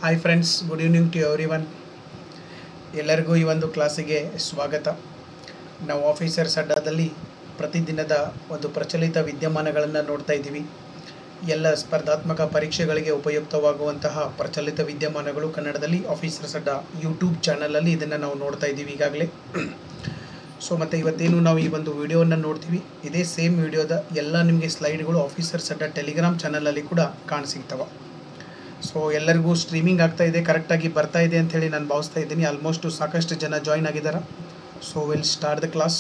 hi friends good evening to everyone ಎಲ್ಲರಿಗೂ ಈ ಒಂದು ಕ್ಲಾಸಿಗೆ ಸ್ವಾಗತ ನಾವು ಆಫೀಸರ್ಸ್ ಅಡ್ಡಾದಲ್ಲಿ ಪ್ರತಿದಿನದ ಒಂದು ಪ್ರಚಲಿತ ವಿದ್ಯಮಾನಗಳನ್ನು ನೋಡ್ತಾ ಇದ್ದೀವಿ ಎಲ್ಲ ಸ್ಪರ್ಧಾತ್ಮಕ ಪರೀಕ್ಷೆಗಳಿಗೆ ಉಪಯುಕ್ತವಾಗುವಂತಹ ಪ್ರಚಲಿತ ವಿದ್ಯಮಾನಗಳು ಕನ್ನಡದಲ್ಲಿ ಆಫೀಸರ್ಸ್ ಅಡ್ಡ ಯೂಟ್ಯೂಬ್ ಚಾನಲಲ್ಲಿ ಇದನ್ನು ನಾವು ನೋಡ್ತಾ ಇದ್ದೀವಿ ಈಗಾಗಲೇ ಸೊ ಮತ್ತು ಇವತ್ತೇನು ನಾವು ಈ ಒಂದು ವಿಡಿಯೋವನ್ನು ನೋಡ್ತೀವಿ ಇದೇ ಸೇಮ್ ವಿಡಿಯೋದ ಎಲ್ಲ ನಿಮಗೆ ಸ್ಲೈಡ್ಗಳು ಆಫೀಸರ್ಸ್ ಅಡ್ಡ ಟೆಲಿಗ್ರಾಮ್ ಚಾನಲಲ್ಲಿ ಕೂಡ ಕಾಣಸಿಗ್ತವೆ ಸೊ ಎಲ್ಲರಿಗೂ ಸ್ಟ್ರೀಮಿಂಗ್ ಆಗ್ತಾ ಇದೆ ಕರೆಕ್ಟಾಗಿ ಬರ್ತಾ ಇದೆ ಅಂಥೇಳಿ ನಾನು ಭಾವಿಸ್ತಾ ಇದ್ದೀನಿ ಆಲ್ಮೋಸ್ಟು ಸಾಕಷ್ಟು ಜನ ಜಾಯ್ನ್ ಆಗಿದ್ದಾರೆ so will start the class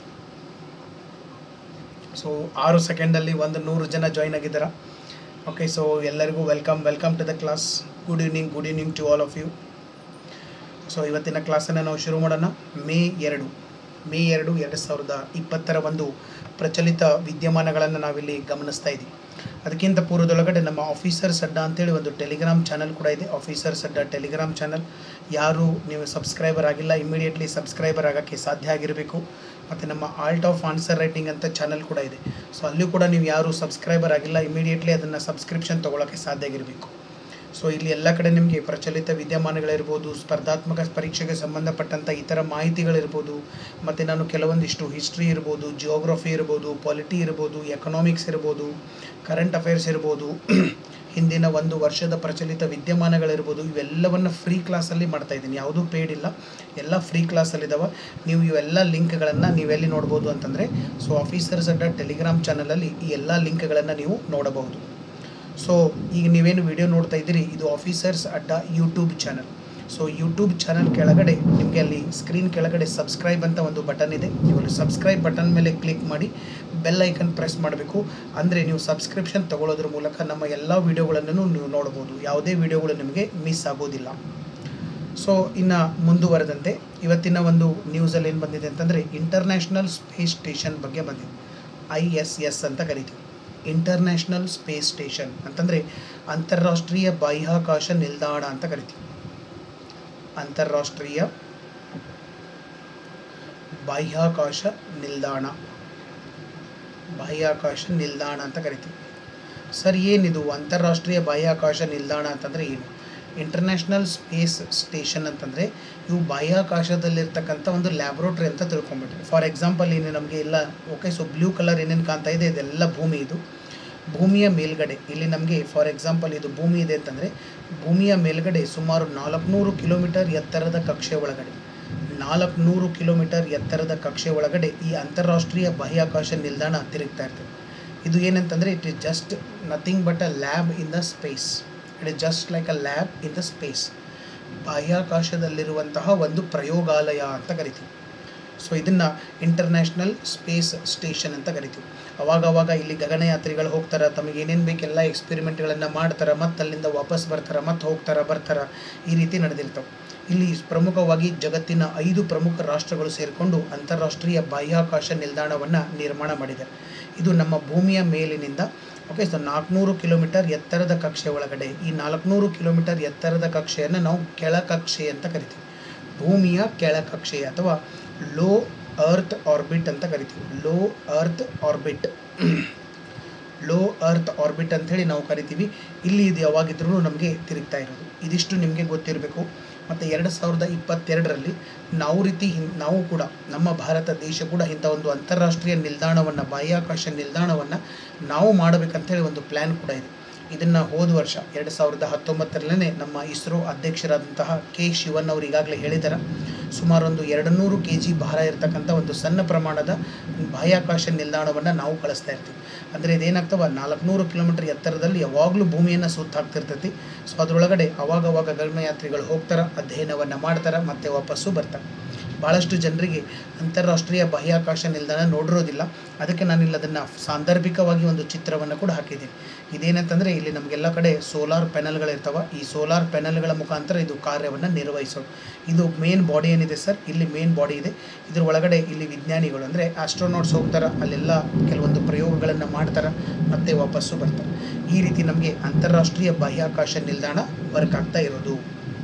so ಆರು ಸೆಕೆಂಡಲ್ಲಿ ಒಂದು ನೂರು ಜನ ಜಾಯ್ನ್ ಆಗಿದ್ದಾರೆ ಓಕೆ ಸೊ ಎಲ್ಲರಿಗೂ welcome welcome to the class good evening good evening to all of you so ಇವತ್ತಿನ ಕ್ಲಾಸನ್ನು ನಾವು ಶುರು ಮಾಡೋಣ ಮೇ ಎರಡು ಮೇ ಎರಡು ಎರಡು ಸಾವಿರದ ಇಪ್ಪತ್ತರ ಒಂದು ಪ್ರಚಲಿತ ವಿದ್ಯಮಾನಗಳನ್ನು ನಾವಿಲ್ಲಿ ಗಮನಿಸ್ತಾ ಇದ್ದೀವಿ ಅದಕ್ಕಿಂತ ಪೂರ್ವದೊಳಗಡೆ ನಮ್ಮ ಆಫೀಸರ್ಸ್ ಅಡ್ಡ ಅಂತೇಳಿ ಒಂದು ಟೆಲಿಗ್ರಾಮ್ ಚಾನಲ್ ಕೂಡ ಇದೆ ಆಫೀಸರ್ಸ್ ಅಡ್ಡ ಟೆಲಿಗ್ರಾಮ್ ಚಾನಲ್ ಯಾರು ನೀವು ಸಬ್ಸ್ಕ್ರೈಬರ್ ಆಗಿಲ್ಲ ಇಮಿಡಿಯೇಟ್ಲಿ ಸಬ್ಸ್ಕ್ರೈಬರ್ ಆಗೋಕ್ಕೆ ಸಾಧ್ಯ ಆಗಿರಬೇಕು ಮತ್ತು ನಮ್ಮ ಆಲ್ಟ್ ಆಫ್ ಆನ್ಸರ್ ರೈಟಿಂಗ್ ಅಂತ ಚಾನಲ್ ಕೂಡ ಇದೆ ಸೊ ಅಲ್ಲೂ ಕೂಡ ನೀವು ಯಾರು ಸಬ್ಸ್ಕ್ರೈಬರ್ ಆಗಿಲ್ಲ ಇಮಿಡಿಯೇಟ್ಲಿ ಅದನ್ನು ಸಬ್ಸ್ಕ್ರಿಪ್ಷನ್ ತೊಗೊಳಕ್ಕೆ ಸಾಧ್ಯ ಆಗಿರಬೇಕು ಸೊ ಇಲ್ಲಿ ಎಲ್ಲ ಕಡೆ ನಿಮಗೆ ಪ್ರಚಲಿತ ವಿದ್ಯಮಾನಗಳಿರ್ಬೋದು ಸ್ಪರ್ಧಾತ್ಮಕ ಪರೀಕ್ಷೆಗೆ ಸಂಬಂಧಪಟ್ಟಂಥ ಇತರ ಮಾಹಿತಿಗಳಿರ್ಬೋದು ಮತ್ತು ನಾನು ಕೆಲವೊಂದಿಷ್ಟು ಹಿಸ್ಟ್ರಿ ಇರ್ಬೋದು ಜಿಯೋಗ್ರಫಿ ಇರ್ಬೋದು ಪಾಲಿಟಿ ಇರ್ಬೋದು ಎಕನಾಮಿಕ್ಸ್ ಇರ್ಬೋದು ಕರೆಂಟ್ ಅಫೇರ್ಸ್ ಇರ್ಬೋದು ಹಿಂದಿನ ಒಂದು ವರ್ಷದ ಪ್ರಚಲಿತ ವಿದ್ಯಮಾನಗಳಿರ್ಬೋದು ಇವೆಲ್ಲವನ್ನು ಫ್ರೀ ಕ್ಲಾಸಲ್ಲಿ ಮಾಡ್ತಾ ಇದ್ದೀನಿ ಯಾವುದೂ ಪೇಯ್ಡ್ ಇಲ್ಲ ಎಲ್ಲ ಫ್ರೀ ಕ್ಲಾಸಲ್ಲಿದ್ದಾವೆ ನೀವು ಇವೆಲ್ಲ ಲಿಂಕ್ಗಳನ್ನು ನೀವೆಲ್ಲಿ ನೋಡ್ಬೋದು ಅಂತಂದರೆ ಸೊ ಆಫೀಸರ್ಸ್ ಅಡ್ಡ ಟೆಲಿಗ್ರಾಮ್ ಚಾನಲಲ್ಲಿ ಈ ಎಲ್ಲ ಲಿಂಕ್ಗಳನ್ನು ನೀವು ನೋಡಬಹುದು ಸೊ ಈಗ ನೀವೇನು ವಿಡಿಯೋ ನೋಡ್ತಾ ಇದ್ದೀರಿ ಇದು officers Adda YouTube channel so YouTube channel ಕೆಳಗಡೆ ನಿಮಗೆ ಅಲ್ಲಿ ಸ್ಕ್ರೀನ್ ಕೆಳಗಡೆ ಸಬ್ಸ್ಕ್ರೈಬ್ ಅಂತ ಒಂದು ಬಟನ್ ಇದೆ ನೀವು ಅಲ್ಲಿ ಸಬ್ಸ್ಕ್ರೈಬ್ ಬಟನ್ ಮೇಲೆ ಕ್ಲಿಕ್ ಮಾಡಿ ಬೆಲ್ ಐಕನ್ ಪ್ರೆಸ್ ಮಾಡಬೇಕು ಅಂದರೆ ನೀವು ಸಬ್ಸ್ಕ್ರಿಪ್ಷನ್ ತಗೊಳ್ಳೋದ್ರ ಮೂಲಕ ನಮ್ಮ ಎಲ್ಲ ವಿಡಿಯೋಗಳನ್ನು ನೀವು ನೋಡ್ಬೋದು ಯಾವುದೇ ವಿಡಿಯೋಗಳು ನಿಮಗೆ ಮಿಸ್ ಆಗೋದಿಲ್ಲ ಸೊ ಇನ್ನು ಮುಂದುವರೆದಂತೆ ಇವತ್ತಿನ ಒಂದು ನ್ಯೂಸಲ್ಲಿ ಏನು ಬಂದಿದೆ ಅಂತಂದರೆ ಇಂಟರ್ನ್ಯಾಷನಲ್ ಸ್ಪೇಸ್ ಸ್ಟೇಷನ್ ಬಗ್ಗೆ ಬಂದಿದೆ ಐ ಎಸ್ ಎಸ್ ಅಂತ ಕರಿತೀವಿ ಇಂಟರ್ನ್ಯಾಷನಲ್ ಸ್ಪೇಸ್ ಸ್ಟೇಷನ್ ಅಂತಂದರೆ ಅಂತಾರಾಷ್ಟ್ರೀಯ ಬಾಹ್ಯಾಕಾಶ ನಿಲ್ದಾಣ ಅಂತ ಕರಿತೀವಿ ಅಂತಾರಾಷ್ಟ್ರೀಯ ಬಾಹ್ಯಾಕಾಶ ನಿಲ್ದಾಣ ಬಾಹ್ಯಾಕಾಶ ನಿಲ್ದಾಣ ಅಂತ ಕರಿತೀವಿ ಸರ್ ಏನಿದು ಅಂತಾರಾಷ್ಟ್ರೀಯ ಬಾಹ್ಯಾಕಾಶ ನಿಲ್ದಾಣ ಅಂತಂದರೆ ಏನು ಇಂಟರ್ನ್ಯಾಷನಲ್ ಸ್ಪೇಸ್ ಸ್ಟೇಷನ್ ಅಂತಂದರೆ ಇವು ಬಾಹ್ಯಾಕಾಶದಲ್ಲಿರ್ತಕ್ಕಂಥ ಒಂದು ಲ್ಯಾಬ್ರೋಟ್ರಿ ಅಂತ ತಿಳ್ಕೊಂಬಿಟ್ರಿ ಫಾರ್ ಎಕ್ಸಾಂಪಲ್ ಏನು ನಮಗೆ ಎಲ್ಲ ಓಕೆ ಸೊ ಬ್ಲೂ ಕಲರ್ ಏನೇನು ಕಾಣ್ತಾ ಇದೆ ಇದೆಲ್ಲ ಭೂಮಿ ಇದು ಭೂಮಿಯ ಮೇಲ್ಗಡೆ ಇಲ್ಲಿ ನಮಗೆ ಫಾರ್ ಎಕ್ಸಾಂಪಲ್ ಇದು ಭೂಮಿ ಇದೆ ಅಂತಂದರೆ ಭೂಮಿಯ ಮೇಲ್ಗಡೆ ಸುಮಾರು ನಾಲ್ಕುನೂರು ಕಿಲೋಮೀಟರ್ ಎತ್ತರದ ಕಕ್ಷೆ ಒಳಗಡೆ ನಾಲ್ಕುನೂರು ಕಿಲೋಮೀಟರ್ ಎತ್ತರದ ಕಕ್ಷೆ ಒಳಗಡೆ ಈ ಅಂತಾರಾಷ್ಟ್ರೀಯ ಬಾಹ್ಯಾಕಾಶ ನಿಲ್ದಾಣ ತಿರುಗ್ತಾ ಇರ್ತದೆ ಇದು ಏನಂತಂದರೆ it is just nothing but a lab in the space it is just like a lab in the space ಬಾಹ್ಯಾಕಾಶದಲ್ಲಿರುವಂತಹ ಒಂದು ಪ್ರಯೋಗಾಲಯ ಅಂತ ಕರಿತೀವಿ ಸೊ ಇದನ್ನು ಇಂಟರ್ನ್ಯಾಷನಲ್ ಸ್ಪೇಸ್ ಸ್ಟೇಷನ್ ಅಂತ ಕರಿತೀವಿ ಅವಾಗವಾಗ ಇಲ್ಲಿ ಗಗನಯಾತ್ರಿಗಳು ಹೋಗ್ತಾರೆ ತಮಗೆ ಏನೇನು ಬೇಕೆಲ್ಲ ಎಕ್ಸ್ಪೆರಿಮೆಂಟ್ಗಳನ್ನು ಮಾಡ್ತಾರೆ ಮತ್ತು ಅಲ್ಲಿಂದ ವಾಪಸ್ ಬರ್ತಾರೆ ಮತ್ತು ಹೋಗ್ತಾರೆ ಬರ್ತಾರೆ ಈ ರೀತಿ ನಡೆದಿರ್ತವೆ ಇಲ್ಲಿ ಪ್ರಮುಖವಾಗಿ ಜಗತ್ತಿನ ಐದು ಪ್ರಮುಖ ರಾಷ್ಟ್ರಗಳು ಸೇರಿಕೊಂಡು ಅಂತಾರಾಷ್ಟ್ರೀಯ ಬಾಹ್ಯಾಕಾಶ ನಿಲ್ದಾಣವನ್ನು ನಿರ್ಮಾಣ ಮಾಡಿದೆ ಇದು ನಮ್ಮ ಭೂಮಿಯ ಮೇಲಿನಿಂದ ಓಕೆ ಸೊ ನಾಲ್ಕುನೂರು ಕಿಲೋಮೀಟರ್ ಎತ್ತರದ ಕಕ್ಷೆ ಒಳಗಡೆ ಈ ನಾಲ್ಕುನೂರು ಕಿಲೋಮೀಟರ್ ಎತ್ತರದ ಕಕ್ಷೆಯನ್ನು ನಾವು ಕೆಳಕಕ್ಷೆ ಅಂತ ಕರಿತೀವಿ ಭೂಮಿಯ ಕೆಳಕಕ್ಷೆ ಅಥವಾ ಲೋ ಅರ್ತ್ ಆರ್ಬಿಟ್ ಅಂತ ಕರಿತೀವಿ low earth orbit low earth orbit ಅಂಥೇಳಿ ನಾವು ಕರಿತೀವಿ ಇಲ್ಲಿ ಇದು ಯಾವಾಗಿದ್ರೂ ನಮಗೆ ತಿರುಗ್ತಾ ಇರೋದು ಇದಿಷ್ಟು ನಿಮಗೆ ಗೊತ್ತಿರಬೇಕು ಮತ್ತು ಎರಡು ಸಾವಿರದ ಇಪ್ಪತ್ತೆರಡರಲ್ಲಿ ನಾವು ರೀತಿ ಹಿಂ ನಾವು ಕೂಡ ನಮ್ಮ ಭಾರತ ದೇಶ ಕೂಡ ಇಂಥ ಒಂದು ಅಂತಾರಾಷ್ಟ್ರೀಯ ನಿಲ್ದಾಣವನ್ನು ಬಾಹ್ಯಾಕಾಶ ನಿಲ್ದಾಣವನ್ನು ನಾವು ಮಾಡಬೇಕಂತೇಳಿ ಒಂದು ಪ್ಲ್ಯಾನ್ ಕೂಡ ಇದೆ ಇದನ್ನು ಹೋದ ವರ್ಷ ಎರಡು ಸಾವಿರದ ಹತ್ತೊಂಬತ್ತರಲ್ಲೇ ನಮ್ಮ ಇಸ್ರೋ ಅಧ್ಯಕ್ಷರಾದಂತಹ ಕೆ ಶಿವನ್ ಅವರು ಈಗಾಗಲೇ ಹೇಳಿದ್ದಾರೆ ಸುಮಾರು ಒಂದು ಎರಡು ನೂರು ಕೆ ಜಿ ಭಾರ ಇರತಕ್ಕಂಥ ಒಂದು ಸಣ್ಣ ಪ್ರಮಾಣದ ಬಾಹ್ಯಾಕಾಶ ನಿಲ್ದಾಣವನ್ನು ನಾವು ಕಳಿಸ್ತಾ ಇರ್ತೀವಿ ಅಂದರೆ ಇದೇನಾಗ್ತವ ನಾಲ್ಕುನೂರು ಕಿಲೋಮೀಟರ್ ಎತ್ತರದಲ್ಲಿ ಯಾವಾಗಲೂ ಭೂಮಿಯನ್ನು ಸುತ್ತಾಗ್ತಿರ್ತೈತಿ ಸೊ ಅದರೊಳಗಡೆ ಅವಾಗವಾಗ ಗಗನಯಾತ್ರಿಗಳು ಹೋಗ್ತಾರೆ ಅಧ್ಯಯನವನ್ನು ಮಾಡ್ತಾರೆ ಮತ್ತು ವಾಪಸ್ಸು ಬರ್ತಾರೆ ಭಾಳಷ್ಟು ಜನರಿಗೆ ಅಂತಾರಾಷ್ಟ್ರೀಯ ಬಾಹ್ಯಾಕಾಶ ನಿಲ್ದಾಣ ನೋಡಿರೋದಿಲ್ಲ ಅದಕ್ಕೆ ನಾನಿಲ್ಲಿ ಅದನ್ನು ಸಾಂದರ್ಭಿಕವಾಗಿ ಒಂದು ಚಿತ್ರವನ್ನು ಕೂಡ ಹಾಕಿದ್ದೀನಿ ಇದೇನಂತಂದರೆ ಇಲ್ಲಿ ನಮಗೆಲ್ಲ ಕಡೆ ಸೋಲಾರ್ ಪ್ಯಾನಲ್ಗಳಿರ್ತವೆ ಈ ಸೋಲಾರ್ ಪ್ಯಾನಲ್ಗಳ ಮುಖಾಂತರ ಇದು ಕಾರ್ಯವನ್ನು ನಿರ್ವಹಿಸೋದು ಇದು ಮೇನ್ ಬಾಡಿ ಏನಿದೆ ಸರ್ ಇಲ್ಲಿ ಮೇನ್ ಬಾಡಿ ಇದೆ ಇದ್ರ ಒಳಗಡೆ ಇಲ್ಲಿ ವಿಜ್ಞಾನಿಗಳು ಅಂದರೆ ಆಸ್ಟ್ರೋನಾಟ್ಸ್ ಹೋಗ್ತಾರೆ ಅಲ್ಲೆಲ್ಲ ಕೆಲವೊಂದು ಪ್ರಯೋಗಗಳನ್ನು ಮಾಡ್ತಾರೆ ಮತ್ತೆ ವಾಪಸ್ಸು ಬರ್ತಾರೆ ಈ ರೀತಿ ನಮಗೆ ಅಂತಾರಾಷ್ಟ್ರೀಯ ಬಾಹ್ಯಾಕಾಶ ನಿಲ್ದಾಣ ವರ್ಕ್ ಆಗ್ತಾ ಇರೋದು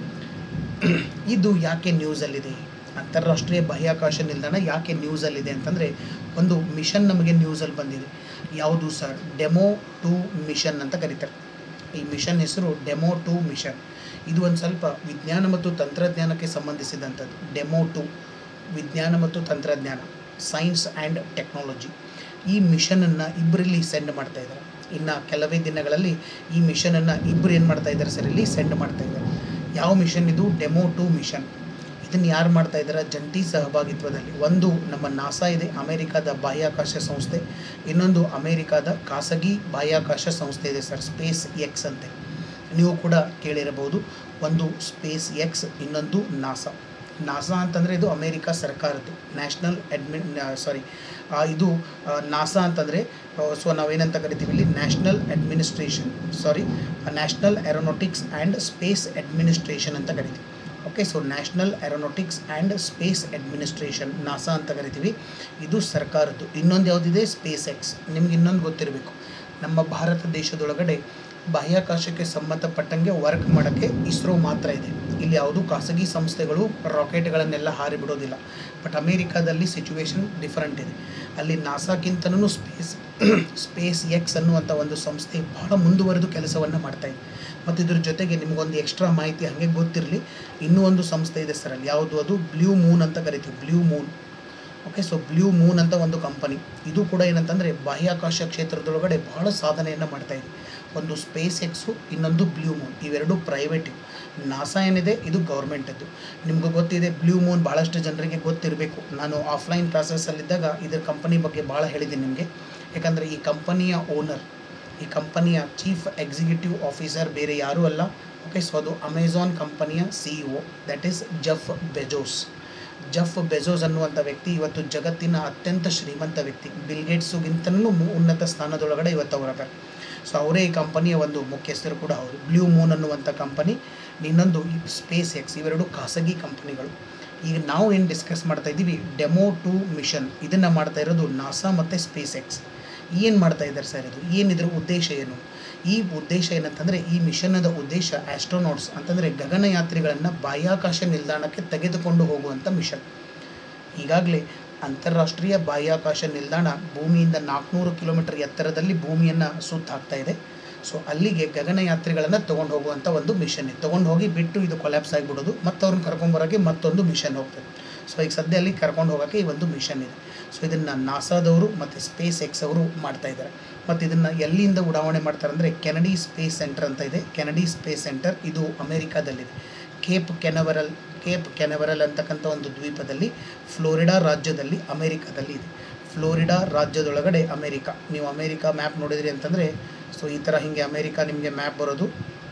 ಇದು ಯಾಕೆ ನ್ಯೂಸಲ್ಲಿದೆ ಅಂತಾರಾಷ್ಟ್ರೀಯ ಬಾಹ್ಯಾಕಾಶ ನಿಲ್ದಾಣ ಯಾಕೆ ನ್ಯೂಸಲ್ಲಿದೆ ಅಂತಂದರೆ ಒಂದು ಮಿಷನ್ ನಮಗೆ ನ್ಯೂಸಲ್ಲಿ ಬಂದಿದೆ ಯಾವುದು ಸರ್ ಡೆಮೋ ಟು ಮಿಷನ್ ಅಂತ ಕರೀತಾರೆ ಈ ಮಿಷನ್ ಹೆಸರು ಡೆಮೋ ಟು ಮಿಷನ್ ಇದು ಒಂದು ಸ್ವಲ್ಪ ವಿಜ್ಞಾನ ಮತ್ತು ತಂತ್ರಜ್ಞಾನಕ್ಕೆ ಸಂಬಂಧಿಸಿದಂಥದ್ದು ಡೆಮೋ ಟು ವಿಜ್ಞಾನ ಮತ್ತು ತಂತ್ರಜ್ಞಾನ ಸೈನ್ಸ್ ಆ್ಯಂಡ್ ಟೆಕ್ನಾಲಜಿ ಈ ಮಿಷನನ್ನು ಇಬ್ಬರಲ್ಲಿ ಸೆಂಡ್ ಮಾಡ್ತಾ ಇದ್ದಾರೆ ಇನ್ನು ಕೆಲವೇ ದಿನಗಳಲ್ಲಿ ಈ ಮಿಷನನ್ನು ಇಬ್ಬರು ಏನು ಮಾಡ್ತಾ ಇದ್ದಾರೆ ಸರ್ ಇಲ್ಲಿ ಸೆಂಡ್ ಮಾಡ್ತಾ ಇದ್ದಾರೆ ಯಾವ ಮಿಷನ್ ಇದು ಡೆಮೋ ಟು ಮಿಷನ್ ಇದನ್ನು ಯಾರು ಮಾಡ್ತಾ ಇದ್ದಾರೆ ಜಂಟಿ ಸಹಭಾಗಿತ್ವದಲ್ಲಿ ಒಂದು ನಮ್ಮ ನಾಸಾ ಇದೆ ಅಮೆರಿಕಾದ ಬಾಹ್ಯಾಕಾಶ ಸಂಸ್ಥೆ ಇನ್ನೊಂದು ಅಮೆರಿಕಾದ ಖಾಸಗಿ ಬಾಹ್ಯಾಕಾಶ ಸಂಸ್ಥೆ ಇದೆ ಸರ್ ಸ್ಪೇಸ್ ಎಕ್ಸ್ ಅಂತೆ ನೀವು ಕೂಡ ಕೇಳಿರಬಹುದು ಒಂದು ಸ್ಪೇಸ್ ಎಕ್ಸ್ ಇನ್ನೊಂದು ನಾಸಾ ನಾಸಾ ಅಂತಂದರೆ ಇದು ಅಮೇರಿಕಾ ಸರ್ಕಾರದ್ದು ನ್ಯಾಷನಲ್ ಅಡ್ಮಿನ್ ಸಾರಿ ಇದು ನಾಸಾ ಅಂತಂದರೆ ಸೊ ನಾವೇನಂತ ಕರಿತೀವಿ ಇಲ್ಲಿ national administration sorry national aeronautics and space administration ಅಂತ ಕರಿತೀವಿ okay so national aeronautics and space administration NASA ಅಂತ ಕರಿತೀವಿ ಇದು ಸರ್ಕಾರದ್ದು ಇನ್ನೊಂದು ಯಾವುದಿದೆ ಸ್ಪೇಸ್ ಎಕ್ಸ್ ನಿಮ್ಗೆ ಇನ್ನೊಂದು ಗೊತ್ತಿರಬೇಕು ನಮ್ಮ ಭಾರತ ದೇಶದೊಳಗಡೆ ಬಾಹ್ಯಾಕಾಶಕ್ಕೆ ಸಂಬಂಧಪಟ್ಟಂಗೆ ವರ್ಕ್ ಮಾಡೋಕ್ಕೆ ಇಸ್ರೋ ಮಾತ್ರ ಇದೆ ಇಲ್ಲಿ ಯಾವುದೂ ಖಾಸಗಿ ಸಂಸ್ಥೆಗಳು ರಾಕೆಟ್ಗಳನ್ನೆಲ್ಲ ಹಾರಿ ಬಿಡೋದಿಲ್ಲ ಬಟ್ ಅಮೇರಿಕಾದಲ್ಲಿ ಸಿಚುವೇಶನ್ ಡಿಫರೆಂಟ್ ಇದೆ ಅಲ್ಲಿ ನಾಸಾಕ್ಕಿಂತನೂ ಸ್ಪೇಸ್ ಸ್ಪೇಸ್ ಎಕ್ಸ್ ಅನ್ನುವಂಥ ಒಂದು ಸಂಸ್ಥೆ ಬಹಳ ಮುಂದುವರೆದು ಕೆಲಸವನ್ನು ಮಾಡ್ತಾ ಇದೆ ಮತ್ತು ಇದ್ರ ಜೊತೆಗೆ ನಿಮಗೊಂದು ಎಕ್ಸ್ಟ್ರಾ ಮಾಹಿತಿ ಹಾಗೆ ಗೊತ್ತಿರಲಿ ಇನ್ನೂ ಒಂದು ಸಂಸ್ಥೆ ಇದೆ ಸರ್ ಅಲ್ಲಿ ಯಾವುದು ಅದು ಬ್ಲೂ ಮೂನ್ ಅಂತ ಕರಿತೀವಿ Blue Moon okay so Blue Moon ಅಂತ ಒಂದು ಕಂಪನಿ ಇದು ಕೂಡ ಏನಂತಂದರೆ ಬಾಹ್ಯಾಕಾಶ ಕ್ಷೇತ್ರದೊಳಗಡೆ ಬಹಳ ಸಾಧನೆಯನ್ನು ಮಾಡ್ತಾ ಇದೆ ಒಂದು ಸ್ಪೇಸ್ ಎಕ್ಸು ಇನ್ನೊಂದು ಬ್ಲೂ ಮೂನ್ ಇವೆರಡು ಪ್ರೈವೇಟ್ ನಾಸಾ ಏನಿದೆ ಇದು ಗೌರ್ಮೆಂಟದ್ದು ನಿಮ್ಗೆ ಗೊತ್ತಿದೆ ಬ್ಲೂ ಮೂನ್ ಭಾಳಷ್ಟು ಜನರಿಗೆ ಗೊತ್ತಿರಬೇಕು ನಾನು ಆಫ್ಲೈನ್ ಕ್ಲಾಸಸ್ಸಲ್ಲಿದ್ದಾಗ ಇದರ ಕಂಪನಿ ಬಗ್ಗೆ ಭಾಳ ಹೇಳಿದ್ದೀನಿ ನಿಮಗೆ ಯಾಕಂದರೆ ಈ ಕಂಪನಿಯ ಓನರ್ ಈ ಕಂಪನಿಯ ಚೀಫ್ ಎಕ್ಸಿಕ್ಯೂಟಿವ್ ಆಫೀಸರ್ ಬೇರೆ ಯಾರೂ ಅಲ್ಲ ಓಕೆ ಸೊ ಅದು ಅಮೆಝಾನ್ ಕಂಪನಿಯ C E O that is Jeff Bezos Jeff Bezos ಅನ್ನುವಂಥ ವ್ಯಕ್ತಿ ಇವತ್ತು ಜಗತ್ತಿನ ಅತ್ಯಂತ ಶ್ರೀಮಂತ ವ್ಯಕ್ತಿ ಬಿಲ್ಗೇಟ್ಸುಗಿಂತನೂ ಉನ್ನತ ಸ್ಥಾನದೊಳಗಡೆ ಇವತ್ತು ಅವರದ್ದಾರೆ ಸೊ ಅವರೇ ಈ ಕಂಪನಿಯ ಒಂದು ಮುಖ್ಯಸ್ಥರು ಕೂಡ ಹೌದು ಬ್ಲೂ ಮೂನ್ ಅನ್ನುವಂಥ ಕಂಪನಿ ಇನ್ನೊಂದು ಸ್ಪೇಸ್ ಎಕ್ಸ್ ಇವೆರಡು ಖಾಸಗಿ ಕಂಪನಿಗಳು ಈಗ ನಾವು ಏನು ಡಿಸ್ಕಸ್ ಮಾಡ್ತಾ ಇದ್ದೀವಿ ಡೆಮೋ ಟು ಮಿಷನ್ ಇದನ್ನು ಮಾಡ್ತಾ ಇರೋದು ನಾಸಾ ಮತ್ತು ಸ್ಪೇಸ್ ಎಕ್ಸ್ ಏನು ಮಾಡ್ತಾ ಇದ್ದಾರೆ ಸರ್ ಇದು ಏನಿದ್ರ ಉದ್ದೇಶ ಏನು ಈ ಉದ್ದೇಶ ಏನಂತಂದರೆ ಈ ಮಿಷನ್ನದ ಉದ್ದೇಶ ಆಸ್ಟ್ರೋನಾಟ್ಸ್ ಅಂತಂದರೆ ಗಗನಯಾತ್ರಿಗಳನ್ನು ಬಾಹ್ಯಾಕಾಶ ನಿಲ್ದಾಣಕ್ಕೆ ತೆಗೆದುಕೊಂಡು ಹೋಗುವಂಥ ಮಿಷನ್ ಈಗಾಗಲೇ ಅಂತಾರಾಷ್ಟ್ರೀಯ ಬಾಹ್ಯಾಕಾಶ ನಿಲ್ದಾಣ ಭೂಮಿಯಿಂದ ನಾಲ್ಕುನೂರು ಕಿಲೋಮೀಟರ್ ಎತ್ತರದಲ್ಲಿ ಭೂಮಿಯನ್ನು ಸುತ್ತಾಗ್ತಾ ಇದೆ ಸೊ ಅಲ್ಲಿಗೆ ಗಗನಯಾತ್ರಿಗಳನ್ನು ತೊಗೊಂಡು ಹೋಗುವಂಥ ಒಂದು ಮಿಷನ್ ಇದೆ ತೊಗೊಂಡು ಹೋಗಿ ಬಿಟ್ಟು ಇದು ಕೊಲ್ಯಾಪ್ಸ್ ಆಗಿಬಿಡೋದು ಮತ್ತು ಅವ್ರನ್ನ ಕರ್ಕೊಂಬರೋಕ್ಕೆ ಮತ್ತೊಂದು ಮಿಷನ್ ಹೋಗ್ತದೆ ಸೊ ಈಗ ಸದ್ಯ ಅಲ್ಲಿ ಕರ್ಕೊಂಡು ಹೋಗೋಕ್ಕೆ ಈ ಒಂದು ಮಿಷನ್ ಇದೆ ಸೊ ಇದನ್ನು ನಾಸಾದವರು ಮತ್ತು ಸ್ಪೇಸ್ ಎಕ್ಸ್ ಅವರು ಮಾಡ್ತಾ ಇದ್ದಾರೆ ಮತ್ತು ಇದನ್ನು ಎಲ್ಲಿಂದ ಉಡಾವಣೆ ಮಾಡ್ತಾರೆ ಅಂದರೆ ಕೆನಡಿ ಸ್ಪೇಸ್ ಸೆಂಟರ್ ಅಂತ ಇದೆ ಕೆನಡಿ ಸ್ಪೇಸ್ ಸೆಂಟರ್ ಇದು ಅಮೇರಿಕಾದಲ್ಲಿದೆ ಕೇಪ್ ಕೆನವರಲ್ ಕೇಪ್ ಕೆನವರಲ್ ಅಂತಕ್ಕಂಥ ಒಂದು ದ್ವೀಪದಲ್ಲಿ ಫ್ಲೋರಿಡಾ ರಾಜ್ಯದಲ್ಲಿ ಅಮೇರಿಕಾದಲ್ಲಿ ಇದೆ ಫ್ಲೋರಿಡಾ ರಾಜ್ಯದೊಳಗಡೆ ಅಮೇರಿಕಾ ನೀವು ಅಮೇರಿಕಾ ಮ್ಯಾಪ್ ನೋಡಿದ್ರಿ ಅಂತಂದರೆ ಸೊ ಈ ಥರ ಹೀಗೆ ಅಮೇರಿಕಾ ನಿಮಗೆ ಮ್ಯಾಪ್ ಬರೋದು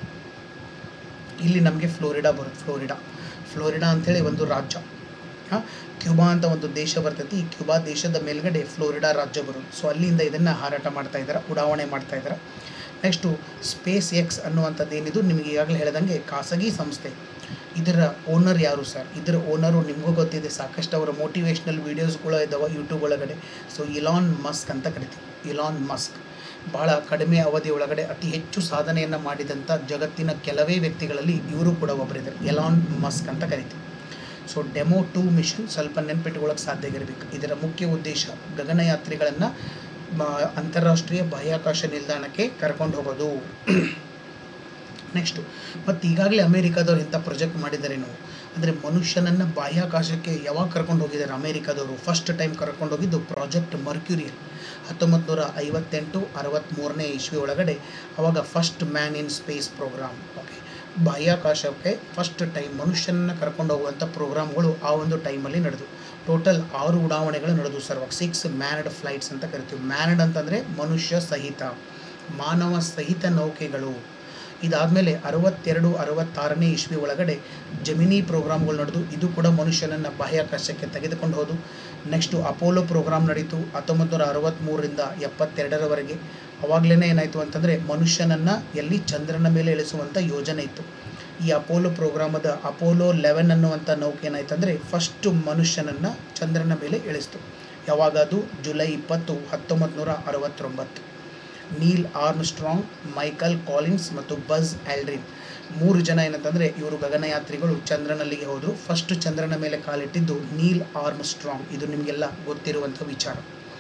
ಇಲ್ಲಿ ನಮಗೆ ಫ್ಲೋರಿಡಾ ಬರುತ್ತೆ ಫ್ಲೋರಿಡಾ ಫ್ಲೋರಿಡಾ ಅಂಥೇಳಿ ಒಂದು ರಾಜ್ಯ ಹಾಂ ಕ್ಯೂಬಾ ಅಂತ ಒಂದು ದೇಶ ಬರ್ತೈತಿ ಈ ಕ್ಯೂಬಾ ದೇಶದ ಮೇಲ್ಗಡೆ ಫ್ಲೋರಿಡಾ ರಾಜ್ಯ ಬರುತ್ತೆ ಸೊ ಅಲ್ಲಿಂದ ಇದನ್ನು ಹಾರಾಟ ಮಾಡ್ತಾ ಇದ್ದಾರೆ ಉಡಾವಣೆ ಮಾಡ್ತಾ ಇದ್ದಾರೆ ನೆಕ್ಸ್ಟು ಸ್ಪೇಸ್ ಎಕ್ಸ್ ಅನ್ನುವಂಥದ್ದು ಏನಿದು ನಿಮಗೆ ಈಗಾಗಲೇ ಹೇಳ್ದಂಗೆ ಖಾಸಗಿ ಸಂಸ್ಥೆ ಇದರ ಓನರ್ ಯಾರು ಸರ್ ಇದರ ಓನರು ನಿಮಗೂ ಗೊತ್ತಿದೆ ಸಾಕಷ್ಟು ಅವರ ಮೋಟಿವೇಶ್ನಲ್ ವೀಡಿಯೋಸ್ಗಳು ಇದ್ದಾವೆ ಯೂಟ್ಯೂಬ್ ಒಳಗಡೆ ಸೊ ಇಲಾನ್ ಮಸ್ಕ್ ಅಂತ ಕರಿತೀವಿ ಇಲಾನ್ ಮಸ್ಕ್ ಭಾಳ ಕಡಿಮೆ ಅವಧಿ ಒಳಗಡೆ ಅತಿ ಹೆಚ್ಚು ಸಾಧನೆಯನ್ನು ಮಾಡಿದಂಥ ಜಗತ್ತಿನ ಕೆಲವೇ ವ್ಯಕ್ತಿಗಳಲ್ಲಿ ಇವರು ಕೂಡ ಒಬ್ಬರಿದ್ದಾರೆ ಎಲಾನ್ ಮಸ್ಕ್ ಅಂತ ಕರಿತೀವಿ ಸೊ ಡೆಮೋ ಟು ಮಿಷನ್ ಸ್ವಲ್ಪ ನೆನ್ಪಿಟ್ಕೊಳ್ಳೋಕೆ ಸಾಧ್ಯ ಇರಬೇಕು ಇದರ ಮುಖ್ಯ ಉದ್ದೇಶ ಗಗನಯಾತ್ರಿಗಳನ್ನು ಅಂತಾರಾಷ್ಟ್ರೀಯ ಬಾಹ್ಯಾಕಾಶ ನಿಲ್ದಾಣಕ್ಕೆ ಕರ್ಕೊಂಡು ಹೋಗೋದು ನೆಕ್ಸ್ಟು ಮತ್ತು ಈಗಾಗಲೇ ಅಮೇರಿಕಾದವ್ರು ಇಂಥ ಪ್ರಾಜೆಕ್ಟ್ ಮಾಡಿದ್ದಾರೆ ನಾವು ಅಂದರೆ ಮನುಷ್ಯನನ್ನು ಬಾಹ್ಯಾಕಾಶಕ್ಕೆ ಯಾವಾಗ ಕರ್ಕೊಂಡು ಹೋಗಿದ್ದಾರೆ ಅಮೇರಿಕಾದವರು ಫಸ್ಟ್ ಟೈಮ್ ಕರ್ಕೊಂಡು ಹೋಗಿದ್ದು ಪ್ರಾಜೆಕ್ಟ್ ಮರ್ಕ್ಯೂರಿಯಲ್ ಹತ್ತೊಂಬತ್ತು ನೂರ ಐವತ್ತೆಂಟು ಅರವತ್ತ್ಮೂರನೇ ಇಸ್ವಿ ಒಳಗಡೆ ಅವಾಗ first man in space program okay ಬಾಹ್ಯಾಕಾಶಕ್ಕೆ ಫಸ್ಟ್ ಟೈಮ್ ಮನುಷ್ಯನನ್ನು ಕರ್ಕೊಂಡು ಹೋಗುವಂಥ ಪ್ರೋಗ್ರಾಮ್ಗಳು ಆ ಒಂದು ಟೈಮಲ್ಲಿ ನಡೆದು ಟೋಟಲ್ ಆರು ಉಡಾವಣೆಗಳು ನಡೆದು ಸರ್ ಸಿಕ್ಸ್ ಮ್ಯಾನಡ್ ಫ್ಲೈಟ್ಸ್ ಅಂತ ಕರಿತೀವಿ ಮ್ಯಾನಡ್ ಅಂತಂದರೆ ಮನುಷ್ಯ ಸಹಿತ ಮಾನವ ಸಹಿತ ನೌಕೆಗಳು ಇದಾದಮೇಲೆ ಅರವತ್ತೆರಡು ಅರವತ್ತಾರನೇ ಇಸ್ವಿ ಒಳಗಡೆ ಜಮಿನಿ ಪ್ರೋಗ್ರಾಮ್ಗಳು ನಡೆದು ಇದು ಕೂಡ ಮನುಷ್ಯನನ್ನು ಬಾಹ್ಯಾಕಾಶಕ್ಕೆ ತೆಗೆದುಕೊಂಡು ಹೋದು ನೆಕ್ಸ್ಟು ಅಪೋಲೋ ಪ್ರೋಗ್ರಾಮ್ ನಡೀತು ಹತ್ತೊಂಬತ್ತು ನೂರ ಅರವತ್ತ್ಮೂರರಿಂದ ಎಪ್ಪತ್ತೆರಡರವರೆಗೆ ಅವಾಗಲೇ ಏನಾಯಿತು ಅಂತಂದರೆ ಮನುಷ್ಯನನ್ನು ಎಲ್ಲಿ ಚಂದ್ರನ ಮೇಲೆ ಇಳಿಸುವಂಥ ಯೋಜನೆ ಇತ್ತು ಈ ಅಪೋಲೋ ಪ್ರೋಗ್ರಾಮದ ಅಪೋಲೋ ಲೆವೆನ್ ಅನ್ನುವಂಥ ನೌಕೆ ಏನಾಯ್ತು ಅಂದರೆ ಫಸ್ಟು ಮನುಷ್ಯನನ್ನು ಚಂದ್ರನ ಮೇಲೆ ಇಳಿಸ್ತು ಯಾವಾಗ ಅದು ಜುಲೈ ಇಪ್ಪತ್ತು ಹತ್ತೊಂಬತ್ತು ನೂರ ಅರವತ್ತೊಂಬತ್ತು Neil Armstrong Michael Collins ಮತ್ತು ಬಜ್ ಆಲ್ಡ್ರಿನ್ ಮೂರು ಜನ ಏನಂತಂದರೆ ಇವರು ಗಗನಯಾತ್ರಿಗಳು ಚಂದ್ರನಲ್ಲಿಗೆ ಹೋದರು ಫಸ್ಟ್ ಚಂದ್ರನ ಮೇಲೆ ಕಾಲಿಟ್ಟಿದ್ದು ನೀಲ್ ಆರ್ಮ್ ಸ್ಟ್ರಾಂಗ್ ಇದು ನಿಮಗೆಲ್ಲ ಗೊತ್ತಿರುವಂಥ ವಿಚಾರ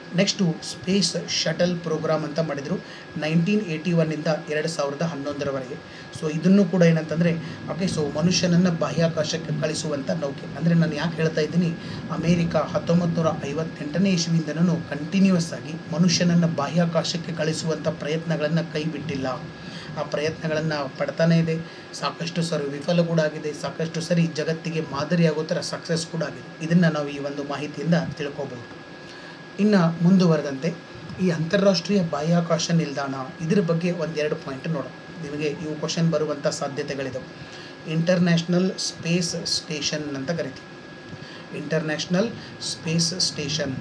ನೆಕ್ಸ್ಟು ಸ್ಪೇಸ್ ಶಟಲ್ ಪ್ರೋಗ್ರಾಮ್ ಅಂತ ಮಾಡಿದರು ನೈನ್ಟೀನ್ ಏಯ್ಟಿ ಒನ್ನಿಂದ ಎರಡು ಸಾವಿರದ ಹನ್ನೊಂದರವರೆಗೆ ಸೊ ಇದನ್ನು ಕೂಡ ಏನಂತಂದರೆ ಓಕೆ ಸೊ ಮನುಷ್ಯನನ್ನು ಬಾಹ್ಯಾಕಾಶಕ್ಕೆ ಕಳಿಸುವಂಥ ನೌಕೆ ಅಂದರೆ ನಾನು ಯಾಕೆ ಹೇಳ್ತಾ ಇದ್ದೀನಿ ಅಮೇರಿಕ ಹತ್ತೊಂಬತ್ತು ನೂರ ಐವತ್ತೆಂಟನೇ ಇಸ್ವಿಯಿಂದನೂ ಕಂಟಿನ್ಯೂಸ್ ಆಗಿ ಮನುಷ್ಯನನ್ನು ಬಾಹ್ಯಾಕಾಶಕ್ಕೆ ಕಳಿಸುವಂಥ ಪ್ರಯತ್ನಗಳನ್ನು ಕೈ ಬಿಟ್ಟಿಲ್ಲ ಆ ಪ್ರಯತ್ನಗಳನ್ನು ಪಡ್ತಾನೇ ಇದೆ ಸಾಕಷ್ಟು ಸರಿ ವಿಫಲ ಕೂಡ ಆಗಿದೆ ಸಾಕಷ್ಟು ಸರಿ ಜಗತ್ತಿಗೆ ಮಾದರಿಯಾಗೋ ಥರ ಸಕ್ಸಸ್ ಕೂಡ ಆಗಿದೆ ಇದನ್ನು ನಾವು ಈ ಒಂದು ಮಾಹಿತಿಯಿಂದ ತಿಳ್ಕೊಬೋದು ಇನ್ನು ಮುಂದುವರೆದಂತೆ ಈ ಅಂತಾರಾಷ್ಟ್ರೀಯ ಬಾಹ್ಯಾಕಾಶ ನಿಲ್ದಾಣ ಇದ್ರ ಬಗ್ಗೆ ಒಂದೆರಡು ಪಾಯಿಂಟ್ ನೋಡೋಣ ನಿಮಗೆ ಇವು ಕ್ವಶನ್ ಬರುವಂಥ ಸಾಧ್ಯತೆಗಳಿದಾವೆ ಇಂಟರ್ನ್ಯಾಷನಲ್ ಸ್ಪೇಸ್ ಸ್ಟೇಷನ್ ಅಂತ ಕರಿತೀವಿ ಇಂಟರ್ನ್ಯಾಷನಲ್ ಸ್ಪೇಸ್ ಸ್ಟೇಷನ್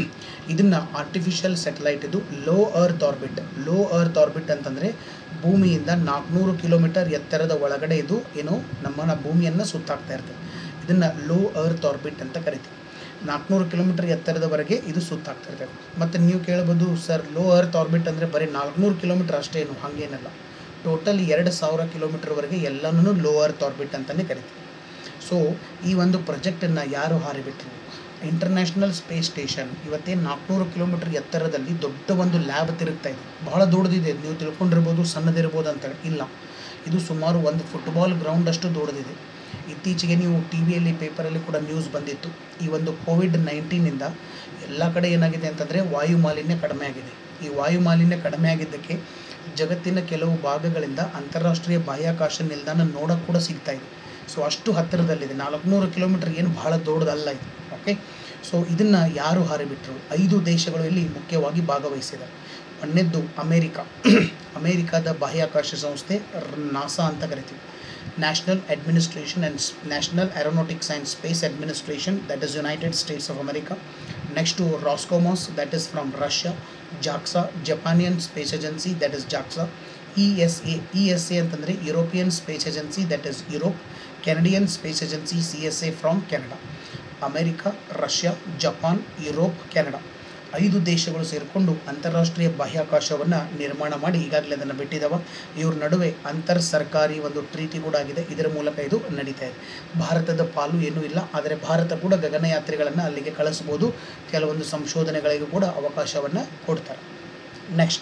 ಇದನ್ನು ಆರ್ಟಿಫಿಷಿಯಲ್ ಸ್ಯಾಟಲೈಟ್ ಇದು low earth orbit low earth orbit ಅಂತಂದರೆ ಭೂಮಿಯಿಂದ ನಾಲ್ಕುನೂರು ಕಿಲೋಮೀಟರ್ ಎತ್ತರದ ಒಳಗಡೆ ಇದು ಏನು ನಮ್ಮನ್ನ ಭೂಮಿಯನ್ನು ಸುತ್ತಾಗ್ತಾ ಇರ್ತದೆ ಇದನ್ನು ಲೋ ಅರ್ತ್ ಆರ್ಬಿಟ್ ಅಂತ ಕರಿತೀವಿ ನಾಲ್ಕುನೂರು ಕಿಲೋಮೀಟರ್ ಎತ್ತರದವರೆಗೆ ಇದು ಸುತ್ತಾಗ್ತಾ ಇರ್ತದೆ ಮತ್ತು ನೀವು ಕೇಳ್ಬೋದು ಸರ್ ಲೋ ಅರ್ತ್ ಆರ್ಬಿಟ್ ಅಂದರೆ ಬರೀ ನಾಲ್ಕುನೂರು ಕಿಲೋಮೀಟರ್ ಅಷ್ಟೇನು ಹಾಗೇನಲ್ಲ ಟೋಟಲ್ ಎರಡು ಸಾವಿರ ಕಿಲೋಮೀಟರ್ವರೆಗೆ ಎಲ್ಲನೂ ಲೋ ಅರ್ತ್ ಆರ್ಬಿಟ್ ಅಂತಲೇ ಕರಿತೀವಿ ಸೊ ಈ ಒಂದು ಪ್ರಾಜೆಕ್ಟನ್ನು ಯಾರು ಹಾರಿಬಿಟ್ರು ಇಂಟರ್ನ್ಯಾಷನಲ್ ಸ್ಪೇಸ್ ಸ್ಟೇಷನ್ ಇವತ್ತೇನು ನಾಲ್ಕುನೂರು ಕಿಲೋಮೀಟರ್ ಎತ್ತರದಲ್ಲಿ ದೊಡ್ಡ ಒಂದು ಲ್ಯಾಬ್ ತಿರುಗ್ತಾ ಇದೆ ಬಹಳ ದೊಡ್ಡದಿದೆ ನೀವು ತಿಳ್ಕೊಂಡಿರ್ಬೋದು ಸಣ್ಣದಿರ್ಬೋದು ಅಂತ ಇಲ್ಲ ಇದು ಸುಮಾರು ಒಂದು ಫುಟ್ಬಾಲ್ ಗ್ರೌಂಡ್ ಅಷ್ಟು ದೊಡ್ಡದಿದೆ ಇತ್ತೀಚೆಗೆ ನೀವು ಟಿ ವಿಯಲ್ಲಿ ಪೇಪರಲ್ಲಿ ಕೂಡ ನ್ಯೂಸ್ ಬಂದಿತ್ತು ಈ ಒಂದು ಕೋವಿಡ್ ನೈನ್ಟೀನಿಂದ ಎಲ್ಲ ಕಡೆ ಏನಾಗಿದೆ ಅಂತಂದರೆ ವಾಯು ಮಾಲಿನ್ಯ ಕಡಿಮೆ ಆಗಿದೆ ಈ ವಾಯು ಮಾಲಿನ್ಯ ಕಡಿಮೆ ಆಗಿದ್ದಕ್ಕೆ ಜಗತ್ತಿನ ಕೆಲವು ಭಾಗಗಳಿಂದ ಅಂತಾರಾಷ್ಟ್ರೀಯ ಬಾಹ್ಯಾಕಾಶ ನಿಲ್ದಾಣ ನೋಡೋಕ್ಕೆ ಕೂಡ ಸಿಗ್ತಾ ಇದೆ ಸೊ ಅಷ್ಟು ಹತ್ತಿರದಲ್ಲಿದೆ ನಾಲ್ಕುನೂರು ಕಿಲೋಮೀಟರ್ ಏನು ಬಹಳ ದೊಡ್ಡದಲ್ಲ ಇದು ಓಕೆ ಸೊ ಇದನ್ನು ಯಾರು ಹಾರಿಬಿಟ್ರು ಐದು ದೇಶಗಳು ಇಲ್ಲಿ ಮುಖ್ಯವಾಗಿ ಭಾಗವಹಿಸಿದ್ದಾರೆ ಒಂದನೇದ್ದು ಅಮೇರಿಕಾ ಅಮೇರಿಕಾದ ಬಾಹ್ಯಾಕಾಶ ಸಂಸ್ಥೆ ನಾಸಾ ಅಂತ ಕರಿತೀವಿ national administration and national aeronautics and space administration that is United States of America next Roscosmos that is from Russia JAXA Japanese space agency that is JAXA E S A E S A ಅಂತಂದರೆ European space agency that is Europe Canadian space agency C S A from Canada America Russia Japan Europe Canada ಐದು ದೇಶಗಳು ಸೇರಿಕೊಂಡು ಅಂತಾರಾಷ್ಟ್ರೀಯ ಬಾಹ್ಯಾಕಾಶವನ್ನು ನಿರ್ಮಾಣ ಮಾಡಿ ಈಗಾಗಲೇ ಅದನ್ನು ಬಿಟ್ಟಿದ್ದಾವ ಇವ್ರ ನಡುವೆ ಅಂತರ್ ಸರ್ಕಾರಿ ಒಂದು ಟ್ರೀಟಿ ಕೂಡ ಆಗಿದೆ ಇದರ ಮೂಲಕ ಇದು ನಡೀತಾ ಇದೆ ಭಾರತದ ಪಾಲು ಏನೂ ಇಲ್ಲ ಆದರೆ ಭಾರತ ಕೂಡ ಗಗನಯಾತ್ರಿಗಳನ್ನು ಅಲ್ಲಿಗೆ ಕಳಿಸ್ಬೋದು ಕೆಲವೊಂದು ಸಂಶೋಧನೆಗಳಿಗೂ ಕೂಡ ಅವಕಾಶವನ್ನು ಕೊಡ್ತಾರೆ ನೆಕ್ಸ್ಟ್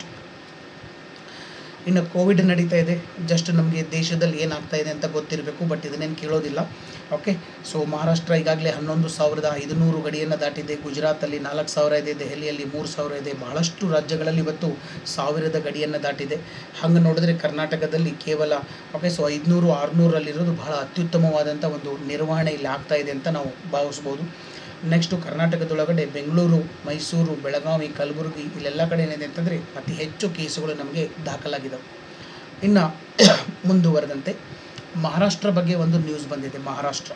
ಇನ್ನು ಕೋವಿಡ್ ನಡೀತಾ ಇದೆ ಜಸ್ಟ್ ನಮಗೆ ದೇಶದಲ್ಲಿ ಏನಾಗ್ತಾ ಇದೆ ಅಂತ ಗೊತ್ತಿರಬೇಕು ಬಟ್ ಇದನ್ನೇನು ಕೇಳೋದಿಲ್ಲ ಓಕೆ ಸೊ ಮಹಾರಾಷ್ಟ್ರ ಈಗಾಗಲೇ ಹನ್ನೊಂದು ಸಾವಿರದ ಐದುನೂರು ಗಡಿಯನ್ನು ದಾಟಿದೆ ಗುಜರಾತಲ್ಲಿ ನಾಲ್ಕು ಸಾವಿರ ಇದೆ ದೆಹಲಿಯಲ್ಲಿ ಮೂರು ಸಾವಿರ ಇದೆ ಬಹಳಷ್ಟು ರಾಜ್ಯಗಳಲ್ಲಿ ಇವತ್ತು ಸಾವಿರದ ಗಡಿಯನ್ನು ದಾಟಿದೆ ಹಂಗೆ ನೋಡಿದ್ರೆ ಕರ್ನಾಟಕದಲ್ಲಿ ಕೇವಲ ಓಕೆ ಸೊ ಐದುನೂರು ಆರುನೂರಲ್ಲಿರೋದು ಬಹಳ ಅತ್ಯುತ್ತಮವಾದಂಥ ಒಂದು ನಿರ್ವಹಣೆ ಇಲ್ಲಿ ಆಗ್ತಾ ಇದೆ ಅಂತ ನಾವು ಭಾವಿಸ್ಬೋದು ನೆಕ್ಸ್ಟು ಕರ್ನಾಟಕದೊಳಗಡೆ ಬೆಂಗಳೂರು ಮೈಸೂರು ಬೆಳಗಾವಿ ಕಲಬುರಗಿ ಇಲ್ಲೆಲ್ಲ ಕಡೆ ಏನಿದೆ ಅಂತಂದರೆ ಅತಿ ಹೆಚ್ಚು ಕೇಸುಗಳು ನಮಗೆ ದಾಖಲಾಗಿದ್ದಾವೆ ಇನ್ನು ಮುಂದುವರೆದಂತೆ ಮಹಾರಾಷ್ಟ್ರ ಬಗ್ಗೆ ಒಂದು ನ್ಯೂಸ್ ಬಂದಿದೆ ಮಹಾರಾಷ್ಟ್ರ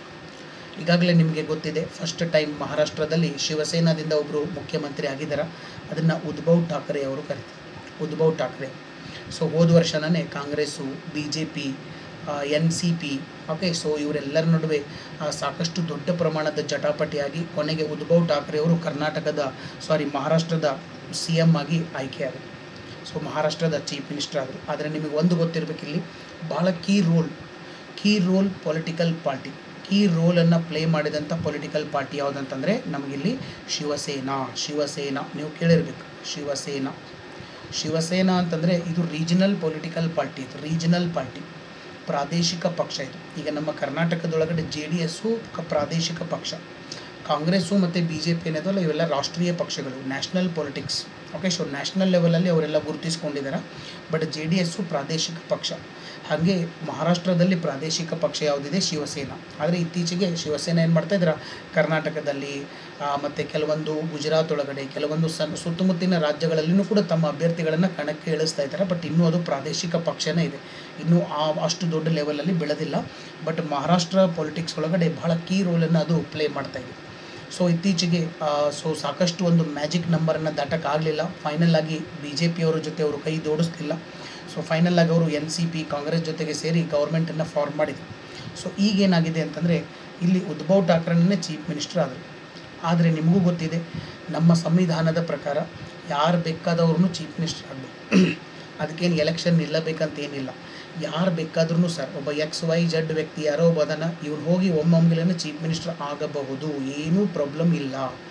ಈಗಾಗಲೇ ನಿಮಗೆ ಗೊತ್ತಿದೆ ಫಸ್ಟ್ ಟೈಮ್ ಮಹಾರಾಷ್ಟ್ರದಲ್ಲಿ ಶಿವಸೇನಾದಿಂದ ಒಬ್ಬರು ಮುಖ್ಯಮಂತ್ರಿ ಆಗಿದ್ದಾರೆ ಅದನ್ನು ಉದ್ಭವ್ ಠಾಕ್ರೆ ಅವರು ಕರೀತಾರೆ ಉದ್ಭವ್ ಠಾಕ್ರೆ ಸೊ ಹೋದ ವರ್ಷನೇ Congress B J P N C P okay so ಇವರೆಲ್ಲರ ನಡುವೆ ಆ, ಸಾಕಷ್ಟು ದೊಡ್ಡ ಪ್ರಮಾಣದ ಜಟಾಪಟಿಯಾಗಿ ಕೊನೆಗೆ ಉದ್ಭವ್ ಠಾಕ್ರೆ ಅವರು ಕರ್ನಾಟಕದ ಸಾರಿ ಮಹಾರಾಷ್ಟ್ರದ ಸಿ ಎಮ್ ಆಗಿ ಆಯ್ಕೆಯಾದರು ಸೊ ಮಹಾರಾಷ್ಟ್ರದ ಚೀಫ್ ಮಿನಿಸ್ಟರ್ ಆದರು ಆದರೆ ನಿಮಗೆ ಒಂದು ಗೊತ್ತಿರಬೇಕಿಲ್ಲಿ ಭಾಳ key role key role political party key ರೋಲನ್ನು ಪ್ಲೇ ಮಾಡಿದಂಥ ಪೊಲಿಟಿಕಲ್ ಪಾರ್ಟಿ ಯಾವುದಂತಂದರೆ ನಮಗಿಲ್ಲಿ ಶಿವಸೇನಾ ಶಿವಸೇನಾ ನೀವು ಕೇಳಿರ್ಬೇಕು ಶಿವಸೇನಾ ಶಿವಸೇನಾ ಅಂತಂದರೆ ಇದು ರೀಜನಲ್ ಪೊಲಿಟಿಕಲ್ ಪಾರ್ಟಿ ಇದು ರೀಜನಲ್ ಪಾರ್ಟಿ ಪ್ರಾದೇಶಿಕ ಪಕ್ಷ ಇದು ಈಗ ನಮ್ಮ ಕರ್ನಾಟಕದೊಳಗಡೆ ಜೆ ಡಿ ಎಸ್ಸು ಕ ಪ್ರಾದೇಶಿಕ ಪಕ್ಷ ಕಾಂಗ್ರೆಸ್ಸು ಮತ್ತು ಬಿ ಜೆ ಪಿ ಏನಿದಲ್ಲ ಇವೆಲ್ಲ ರಾಷ್ಟ್ರೀಯ ಪಕ್ಷಗಳು national politics okay so national ಲೆವೆಲಲ್ಲಿ ಅವರೆಲ್ಲ ಗುರುತಿಸ್ಕೊಂಡಿದ್ದಾರೆ ಬಟ್ ಜೆ ಡಿ ಎಸ್ಸು ಪ್ರಾದೇಶಿಕ ಪಕ್ಷ ಹಾಗೆ ಮಹಾರಾಷ್ಟ್ರದಲ್ಲಿ ಪ್ರಾದೇಶಿಕ ಪಕ್ಷ ಯಾವುದಿದೆ ಶಿವಸೇನಾ ಆದರೆ ಇತ್ತೀಚೆಗೆ ಶಿವಸೇನಾ ಏನು ಮಾಡ್ತಾ ಇದ್ದಾರೆ ಕರ್ನಾಟಕದಲ್ಲಿ ಮತ್ತು ಕೆಲವೊಂದು ಗುಜರಾತ್ ಒಳಗಡೆ ಕೆಲವೊಂದು ಸಣ್ಣ ಸುತ್ತಮುತ್ತಿನ ರಾಜ್ಯಗಳಲ್ಲಿನೂ ಕೂಡ ತಮ್ಮ ಅಭ್ಯರ್ಥಿಗಳನ್ನು ಕಣಕ್ಕೆ ಇಳಿಸ್ತಾ ಇದ್ದಾರೆ ಬಟ್ ಇನ್ನೂ ಅದು ಪ್ರಾದೇಶಿಕ ಪಕ್ಷನೇ ಇದೆ ಇನ್ನೂ ಆ ಅಷ್ಟು ದೊಡ್ಡ ಲೆವೆಲಲ್ಲಿ ಬೆಳೆದಿಲ್ಲ ಬಟ್ ಮಹಾರಾಷ್ಟ್ರ ಪೊಲಿಟಿಕ್ಸ್ ಒಳಗಡೆ ಬಹಳ ಕೀ ರೋಲನ್ನು ಅದು ಪ್ಲೇ ಮಾಡ್ತಾ ಇದೆ ಸೊ ಇತ್ತೀಚೆಗೆ ಸೊ ಸಾಕಷ್ಟು ಒಂದು ಮ್ಯಾಜಿಕ್ ನಂಬರನ್ನು ದಾಟಕ್ಕಾಗಲಿಲ್ಲ ಫೈನಲ್ ಆಗಿ ಬಿ ಜೆ ಪಿಯವರ ಜೊತೆ ಅವರು ಕೈ ಜೋಡಿಸ್ತಿಲ್ಲ ಸೊ ಫೈನಲ್ ಆಗಿ ಅವರು ಎನ್ ಸಿ ಪಿ ಕಾಂಗ್ರೆಸ್ ಜೊತೆಗೆ ಸೇರಿ ಗೌರ್ಮೆಂಟನ್ನು ಫಾರ್ಮ್ ಮಾಡಿದರು ಸೊ ಈಗೇನಾಗಿದೆ ಅಂತಂದರೆ ಇಲ್ಲಿ ಉದ್ಭವ್ ಠಾಕ್ರೆನೇ ಚೀಫ್ ಮಿನಿಸ್ಟರ್ ಆದರು ಆದರೆ ನಿಮಗೂ ಗೊತ್ತಿದೆ ನಮ್ಮ ಸಂವಿಧಾನದ ಪ್ರಕಾರ ಯಾರು ಬೇಕಾದವ್ರೂ ಚೀಫ್ ಮಿನಿಸ್ಟರ್ ಆಗಬೇಕು ಅದಕ್ಕೇನು ಎಲೆಕ್ಷನ್ ನಿಲ್ಲಬೇಕಂತ ಏನಿಲ್ಲ ಯಾರು ಬೇಕಾದ್ರೂ ಸರ್ ಒಬ್ಬ ಎಕ್ಸ್ ವೈ ಜಡ್ ವ್ಯಕ್ತಿ ಯಾರೋ ಒಬ್ಬ ಅದನ್ನು ಇವ್ನು ಹೋಗಿ ಒಮ್ಮೊಮ್ಮೆಲೇ ಚೀಫ್ ಮಿನಿಸ್ಟರ್ ಆಗಬಹುದು ಏನೂ ಪ್ರಾಬ್ಲಮ್ ಇಲ್ಲ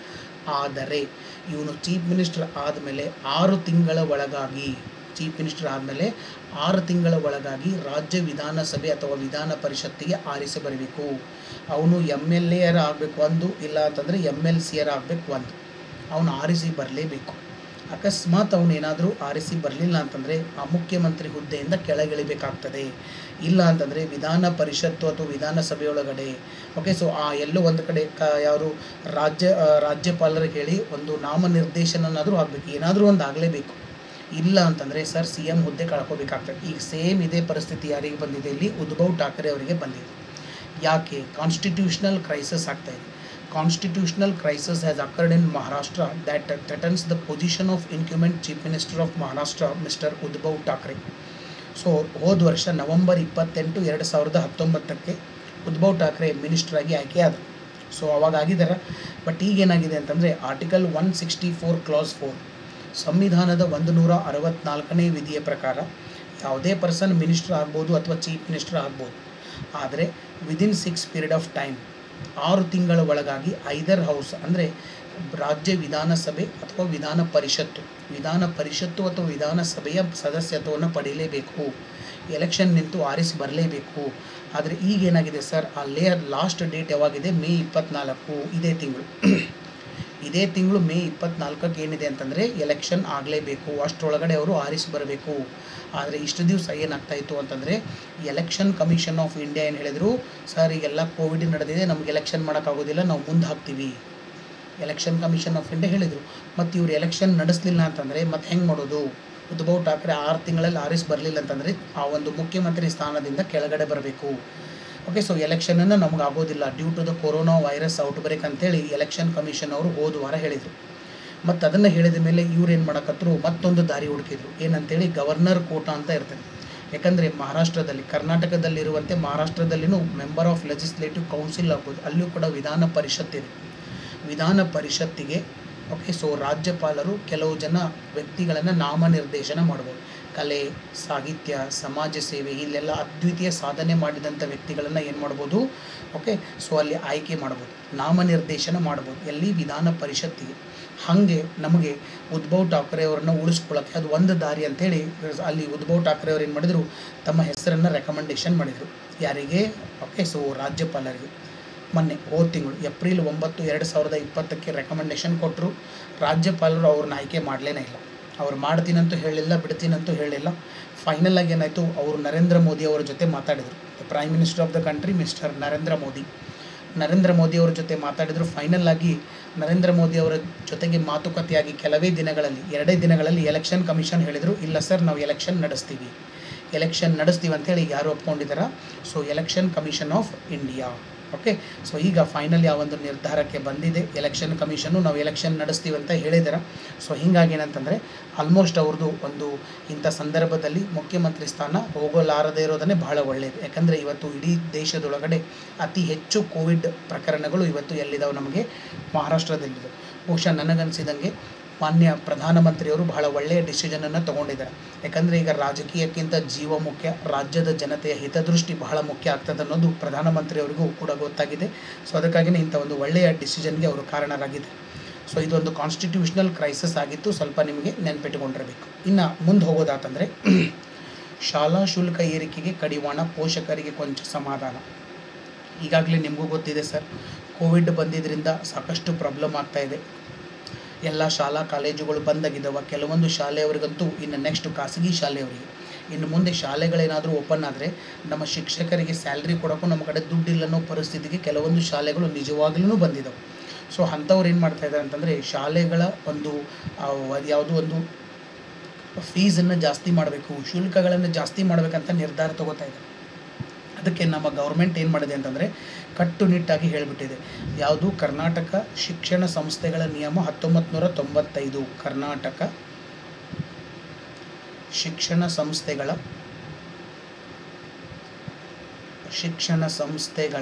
ಆದರೆ ಇವನು ಚೀಫ್ ಮಿನಿಸ್ಟರ್ ಆದಮೇಲೆ ಆರು ತಿಂಗಳ ಒಳಗಾಗಿ ಚೀಫ್ ಮಿನಿಸ್ಟರ್ ಆದಮೇಲೆ ಆರು ತಿಂಗಳ ಒಳಗಾಗಿ ರಾಜ್ಯ ವಿಧಾನಸಭೆ ಅಥವಾ ವಿಧಾನ ಪರಿಷತ್ತಿಗೆ ಆರಿಸಿ ಬರಬೇಕು ಅವನು ಎಮ್ ಎಲ್ ಎರ ಆಗಬೇಕು ಒಂದು ಇಲ್ಲ ಅಂತಂದರೆ ಎಮ್ ಎಲ್ ಸಿ ಯರ ಆಗಬೇಕು ಒಂದು ಅವನು ಆರಿಸಿ ಬರಲೇಬೇಕು ಅಕಸ್ಮಾತ್ ಅವನು ಏನಾದರೂ ಆರಿಸಿ ಬರಲಿಲ್ಲ ಅಂತಂದರೆ ಆ ಮುಖ್ಯಮಂತ್ರಿ ಹುದ್ದೆಯಿಂದ ಕೆಳಗಿಳಿಬೇಕಾಗ್ತದೆ ಇಲ್ಲ ಅಂತಂದರೆ ವಿಧಾನ ಪರಿಷತ್ತು ಅಥವಾ ವಿಧಾನಸಭೆಯೊಳಗಡೆ ಓಕೆ ಸೊ ಆ ಎಲ್ಲೋ ಒಂದು ಕಡೆ ಕ ಯಾರು ರಾಜ್ಯ ಆ, ರಾಜ್ಯಪಾಲರಿಗೆ ಹೇಳಿ ಒಂದು ನಾಮನಿರ್ದೇಶನನಾದರೂ ಆಗಬೇಕು ಏನಾದರೂ ಒಂದು ಆಗಲೇಬೇಕು ಇಲ್ಲ ಅಂತಂದರೆ ಸರ್ ಸಿ ಎಂ ಹುದ್ದೆ ಕಳ್ಕೊಬೇಕಾಗ್ತದೆ ಈಗ ಸೇಮ್ ಇದೇ ಪರಿಸ್ಥಿತಿ ಯಾರಿಗೆ ಬಂದಿದೆ ಇಲ್ಲಿ ಉದ್ಭವ್ ಠಾಕರೆ ಅವರಿಗೆ ಬಂದಿದೆ ಯಾಕೆ ಕಾನ್ಸ್ಟಿಟ್ಯೂಷನಲ್ ಕ್ರೈಸಿಸ್ ಆಗ್ತಾ ಇದೆ constitutional crisis has occurred in Maharashtra that threatens the position of incumbent chief minister of Maharashtra mister Uddhav Thackeray so ಹೋದ ವರ್ಷ ನವೆಂಬರ್ ಇಪ್ಪತ್ತೆಂಟು ಎರಡು ಸಾವಿರದ ಹತ್ತೊಂಬತ್ತಕ್ಕೆ ಉದ್ಭವ್ ಠಾಕ್ರೆ ಮಿನಿಸ್ಟರ್ ಆಗಿ ಆಯ್ಕೆ ಆದರು ಸೊ ಅವಾಗ ಆಗಿದ್ದಾರೆ ಬಟ್ ಈಗೇನಾಗಿದೆ ಅಂತಂದರೆ article one sixty four clause four ಸಂವಿಧಾನದ ಒಂದು ನೂರ ಅರವತ್ನಾಲ್ಕನೇ ವಿಧಿಯ ಪ್ರಕಾರ ಯಾವುದೇ ಪರ್ಸನ್ ಮಿನಿಸ್ಟರ್ ಆಗ್ಬೋದು ಅಥವಾ ಚೀಫ್ ಮಿನಿಸ್ಟರ್ ಆಗ್ಬೋದು ಆದರೆ within six period of time ಆರು ತಿಂಗಳ ಒಳಗಾಗಿ ಐದರ್ ಹೌಸ್ ಅಂದರೆ ರಾಜ್ಯ ವಿಧಾನಸಭೆ ಅಥವಾ ವಿಧಾನ ಪರಿಷತ್ತು ವಿಧಾನ ಪರಿಷತ್ತು ಅಥವಾ ವಿಧಾನಸಭೆಯ ಸದಸ್ಯತ್ವವನ್ನು ಪಡೀಲೇಬೇಕು ಎಲೆಕ್ಷನ್ ನಿಂತು ಆರಿಸಿ ಬರಲೇಬೇಕು ಆದರೆ ಈಗೇನಾಗಿದೆ ಸರ್ ಆ ಲೇಯರ್ ಲಾಸ್ಟ್ ಡೇಟ್ ಯಾವಾಗಿದೆ ಮೇ ಇಪ್ಪತ್ನಾಲ್ಕು ಇದೇ ತಿಂಗಳು ಇದೇ ತಿಂಗಳು ಮೇ ಇಪ್ಪತ್ನಾಲ್ಕಕ್ಕೆ ಏನಿದೆ ಅಂತಂದರೆ ಎಲೆಕ್ಷನ್ ಆಗಲೇಬೇಕು ಅಷ್ಟರೊಳಗಡೆ ಅವರು ಆರಿಸಿ ಬರಬೇಕು ಆದರೆ ಇಷ್ಟು ದಿವಸ ಏನಾಗ್ತಾ ಇತ್ತು ಅಂತಂದರೆ ಎಲೆಕ್ಷನ್ ಕಮಿಷನ್ ಆಫ್ ಇಂಡಿಯಾ ಏನು ಹೇಳಿದರು ಸರ್ ಈಗೆಲ್ಲ ಕೋವಿಡ್ ನಡೆದಿದೆ ನಮ್ಗೆ ಎಲೆಕ್ಷನ್ ಮಾಡೋಕ್ಕಾಗೋದಿಲ್ಲ ನಾವು ಮುಂದೆ ಹಾಕ್ತೀವಿ ಎಲೆಕ್ಷನ್ ಕಮಿಷನ್ ಆಫ್ ಇಂಡಿಯಾ ಹೇಳಿದರು ಮತ್ತು ಇವ್ರು ಎಲೆಕ್ಷನ್ ನಡೆಸಲಿಲ್ಲ ಅಂತಂದರೆ ಮತ್ತೆ ಹೆಂಗೆ ಮಾಡೋದು ಉದ್ಭವ್ ಠಾಕ್ರೆ ಆರು ತಿಂಗಳಲ್ಲಿ ಆರಿಸಿ ಬರಲಿಲ್ಲ ಅಂತಂದರೆ ಆ ಒಂದು ಮುಖ್ಯಮಂತ್ರಿ ಸ್ಥಾನದಿಂದ ಕೆಳಗಡೆ ಬರಬೇಕು ಓಕೆ ಸೊ ಎಲೆಕ್ಷನನ್ನು ನಮ್ಗೆ ಆಗೋದಿಲ್ಲ due to the corona virus outbreak ಅಂತೇಳಿ ಎಲೆಕ್ಷನ್ ಕಮಿಷನ್ ಅವರು ಹೋದ ವಾರ ಹೇಳಿದರು ಮತ್ತು ಅದನ್ನು ಹೇಳಿದ ಮೇಲೆ ಇವ್ರು ಏನು ಮಾಡಕತ್ತರು ಮತ್ತೊಂದು ದಾರಿ ಹುಡುಕಿದ್ರು ಏನಂತೇಳಿ ಗವರ್ನರ್ ಕೋಟಾ ಅಂತ ಇರ್ತದೆ ಯಾಕಂದರೆ ಮಹಾರಾಷ್ಟ್ರದಲ್ಲಿ ಕರ್ನಾಟಕದಲ್ಲಿರುವಂತೆ ಮಹಾರಾಷ್ಟ್ರದಲ್ಲಿನೂ ಮೆಂಬರ್ ಆಫ್ ಲೆಜಿಸ್ಲೇಟಿವ್ ಕೌನ್ಸಿಲ್ ಆಗ್ಬೋದು ಅಲ್ಲಿಯೂ ಕೂಡ ವಿಧಾನ ಪರಿಷತ್ತಿದೆ ವಿಧಾನ ಪರಿಷತ್ತಿಗೆ ಓಕೆ ಸೊ ರಾಜ್ಯಪಾಲರು ಕೆಲವು ಜನ ವ್ಯಕ್ತಿಗಳನ್ನು ನಾಮನಿರ್ದೇಶನ ಮಾಡ್ಬೋದು ಕಲೆ ಸಾಹಿತ್ಯ ಸಮಾಜ ಸೇವೆ ಇಲ್ಲೆಲ್ಲ ಅದ್ವಿತೀಯ ಸಾಧನೆ ಮಾಡಿದಂಥ ವ್ಯಕ್ತಿಗಳನ್ನು ಏನು ಮಾಡ್ಬೋದು ಓಕೆ ಸೊ ಅಲ್ಲಿ ಆಯ್ಕೆ ಮಾಡ್ಬೋದು ನಾಮನಿರ್ದೇಶನ ಮಾಡ್ಬೋದು ಎಲ್ಲಿ ವಿಧಾನ ಪರಿಷತ್ತಿಗೆ ಹಾಗೆ ನಮಗೆ ಉದ್ಭವ್ ಠಾಕ್ರೆ ಅವರನ್ನು ಉಳಿಸ್ಕೊಳ್ಳೋಕ್ಕೆ ಅದು ಒಂದು ದಾರಿ ಅಂತೇಳಿ ಅಲ್ಲಿ ಉದ್ಭವ್ ಠಾಕ್ರೆ ಅವ್ರು ಏನು ಮಾಡಿದರು ತಮ್ಮ ಹೆಸರನ್ನು ರೆಕಮೆಂಡೇಶನ್ ಮಾಡಿದರು ಯಾರಿಗೆ ಓಕೆ ಸೊ ರಾಜ್ಯಪಾಲರಿಗೆ ಮೊನ್ನೆ ಹೋದ ತಿಂಗಳು ಏಪ್ರಿಲ್ ಒಂಬತ್ತು ಎರಡು ಸಾವಿರದ ಇಪ್ಪತ್ತಕ್ಕೆ ರೆಕಮೆಂಡೇಶನ್ ಕೊಟ್ಟರು ರಾಜ್ಯಪಾಲರು ಅವ್ರನ್ನ ಆಯ್ಕೆ ಮಾಡಲೇನೇ ಇಲ್ಲ ಅವ್ರು ಮಾಡ್ತೀನಂತೂ ಹೇಳಿಲ್ಲ ಬಿಡ್ತೀನಂತೂ ಹೇಳಿಲ್ಲ ಫೈನಲ್ ಆಗಿ ಏನಾಯಿತು ಅವರು ನರೇಂದ್ರ ಮೋದಿ ಅವರ ಜೊತೆ ಮಾತಾಡಿದರು prime minister of the country mister Narendra Modi Narendra Modi ಅವರ ಜೊತೆ ಮಾತಾಡಿದರು ಫೈನಲ್ ಆಗಿ ನರೇಂದ್ರ ಮೋದಿ ಅವರ ಜೊತೆಗೆ ಮಾತುಕತೆಯಾಗಿ ಕೆಲವೇ ದಿನಗಳಲ್ಲಿ ಎರಡೇ ದಿನಗಳಲ್ಲಿ ಎಲೆಕ್ಷನ್ ಕಮಿಷನ್ ಹೇಳಿದರು ಇಲ್ಲ ಸರ್ ನಾವು ಎಲೆಕ್ಷನ್ ನಡೆಸ್ತೀವಿ ಎಲೆಕ್ಷನ್ ನಡೆಸ್ತೀವಿ ಅಂತೇಳಿ ಯಾರು ಒಪ್ಕೊಂಡಿದ್ದಾರ so election commission of India okay so ಈಗ ಫೈನಲಿ ಆ ಒಂದು ನಿರ್ಧಾರಕ್ಕೆ ಬಂದಿದೆ ಎಲೆಕ್ಷನ್ ಕಮಿಷನ್ನು ನಾವು ಎಲೆಕ್ಷನ್ ನಡೆಸ್ತೀವಿ ಅಂತ ಹೇಳಿದ್ದಾರೆ ಸೊ ಹೀಗಾಗಿ ಏನಂತಂದರೆ ಆಲ್ಮೋಸ್ಟ್ ಅವ್ರದ್ದು ಒಂದು ಇಂಥ ಸಂದರ್ಭದಲ್ಲಿ ಮುಖ್ಯಮಂತ್ರಿ ಸ್ಥಾನ ಹೋಗಲಾರದೇ ಇರೋದನ್ನೇ ಬಹಳ ಒಳ್ಳೆಯದು ಯಾಕಂದರೆ ಇವತ್ತು ಇಡೀ ದೇಶದೊಳಗಡೆ ಅತಿ ಹೆಚ್ಚು ಕೋವಿಡ್ ಪ್ರಕರಣಗಳು ಇವತ್ತು ಎಲ್ಲಿದ್ದಾವೆ ನಮಗೆ ಮಹಾರಾಷ್ಟ್ರದಲ್ಲಿದೆ ಬಹುಶಃ ನನಗನ್ಸಿದಂಗೆ ಮಾನ್ಯ ಪ್ರಧಾನಮಂತ್ರಿಯವರು ಬಹಳ ಒಳ್ಳೆಯ ಡಿಸಿಷನನ್ನು ತೊಗೊಂಡಿದ್ದಾರೆ ಯಾಕಂದರೆ ಈಗ ರಾಜಕೀಯಕ್ಕಿಂತ ಜೀವ ಮುಖ್ಯ ರಾಜ್ಯದ ಜನತೆಯ ಹಿತದೃಷ್ಟಿ ಬಹಳ ಮುಖ್ಯ ಆಗ್ತದೆ ಅನ್ನೋದು ಪ್ರಧಾನಮಂತ್ರಿಯವರಿಗೂ ಕೂಡ ಗೊತ್ತಾಗಿದೆ ಸೊ ಅದಕ್ಕಾಗಿಯೇ ಇಂಥ ಒಂದು ಒಳ್ಳೆಯ ಡಿಸಿಷನ್ಗೆ ಅವರು ಕಾರಣರಾಗಿದ್ದಾರೆ ಸೊ ಇದೊಂದು ಕಾನ್ಸ್ಟಿಟ್ಯೂಷನಲ್ ಕ್ರೈಸಿಸ್ ಆಗಿತ್ತು ಸ್ವಲ್ಪ ನಿಮಗೆ ನೆನಪಿಟ್ಟುಕೊಂಡಿರಬೇಕು ಇನ್ನು ಮುಂದೆ ಹೋಗೋದಾತಂದರೆ ಶಾಲಾ ಶುಲ್ಕ ಏರಿಕೆಗೆ ಕಡಿವಾಣ ಪೋಷಕರಿಗೆ ಕೊಂಚ ಸಮಾಧಾನ ಈಗಾಗಲೇ ನಿಮಗೂ ಗೊತ್ತಿದೆ ಸರ್ ಕೋವಿಡ್ ಬಂದಿದ್ದರಿಂದ ಸಾಕಷ್ಟು ಪ್ರಾಬ್ಲಮ್ ಆಗ್ತಾ ಇದೆ ಎಲ್ಲ ಶಾಲಾ ಕಾಲೇಜುಗಳು ಬಂದಾಗಿದ್ದಾವೆ ಕೆಲವೊಂದು ಶಾಲೆಯವರಿಗಂತೂ ಇನ್ನು ನೆಕ್ಸ್ಟ್ ಖಾಸಗಿ ಶಾಲೆಯವರಿಗೆ ಇನ್ನು ಮುಂದೆ ಶಾಲೆಗಳೇನಾದರೂ ಓಪನ್ ಆದರೆ ನಮ್ಮ ಶಿಕ್ಷಕರಿಗೆ ಸ್ಯಾಲ್ರಿ ಕೊಡೋಕ್ಕೂ ನಮ್ಮ ಕಡೆ ದುಡ್ಡಿಲ್ಲ ಅನ್ನೋ ಪರಿಸ್ಥಿತಿಗೆ ಕೆಲವೊಂದು ಶಾಲೆಗಳು ನಿಜವಾಗ್ಲೂ ಬಂದಿದ್ದಾವೆ ಸೊ ಅಂಥವ್ರು ಏನು ಮಾಡ್ತಾ ಇದ್ದಾರೆ ಅಂತಂದರೆ ಶಾಲೆಗಳ ಒಂದು ಯಾವುದೋ ಒಂದು ಫೀಸನ್ನು ಜಾಸ್ತಿ ಮಾಡಬೇಕು ಶುಲ್ಕಗಳನ್ನು ಜಾಸ್ತಿ ಮಾಡಬೇಕಂತ ನಿರ್ಧಾರ ತಗೋತಾ ಇದ್ದಾರೆ ಅದಕ್ಕೆ ನಮ್ಮ ಗೌರ್ಮೆಂಟ್ ಏನು ಮಾಡಿದೆ ಅಂತಂದರೆ ಕಟ್ಟುನಿಟ್ಟಾಗಿ ಹೇಳಿಬಿಟ್ಟಿದೆ ಯಾವುದು ಕರ್ನಾಟಕ ಶಿಕ್ಷಣ ಸಂಸ್ಥೆಗಳ ನಿಯಮ ಹತ್ತೊಂಬತ್ತು ನೂರ ತೊಂಬತ್ತೈದು ಕರ್ನಾಟಕ ಶಿಕ್ಷಣ ಸಂಸ್ಥೆಗಳ ಶಿಕ್ಷಣ ಸಂಸ್ಥೆಗಳ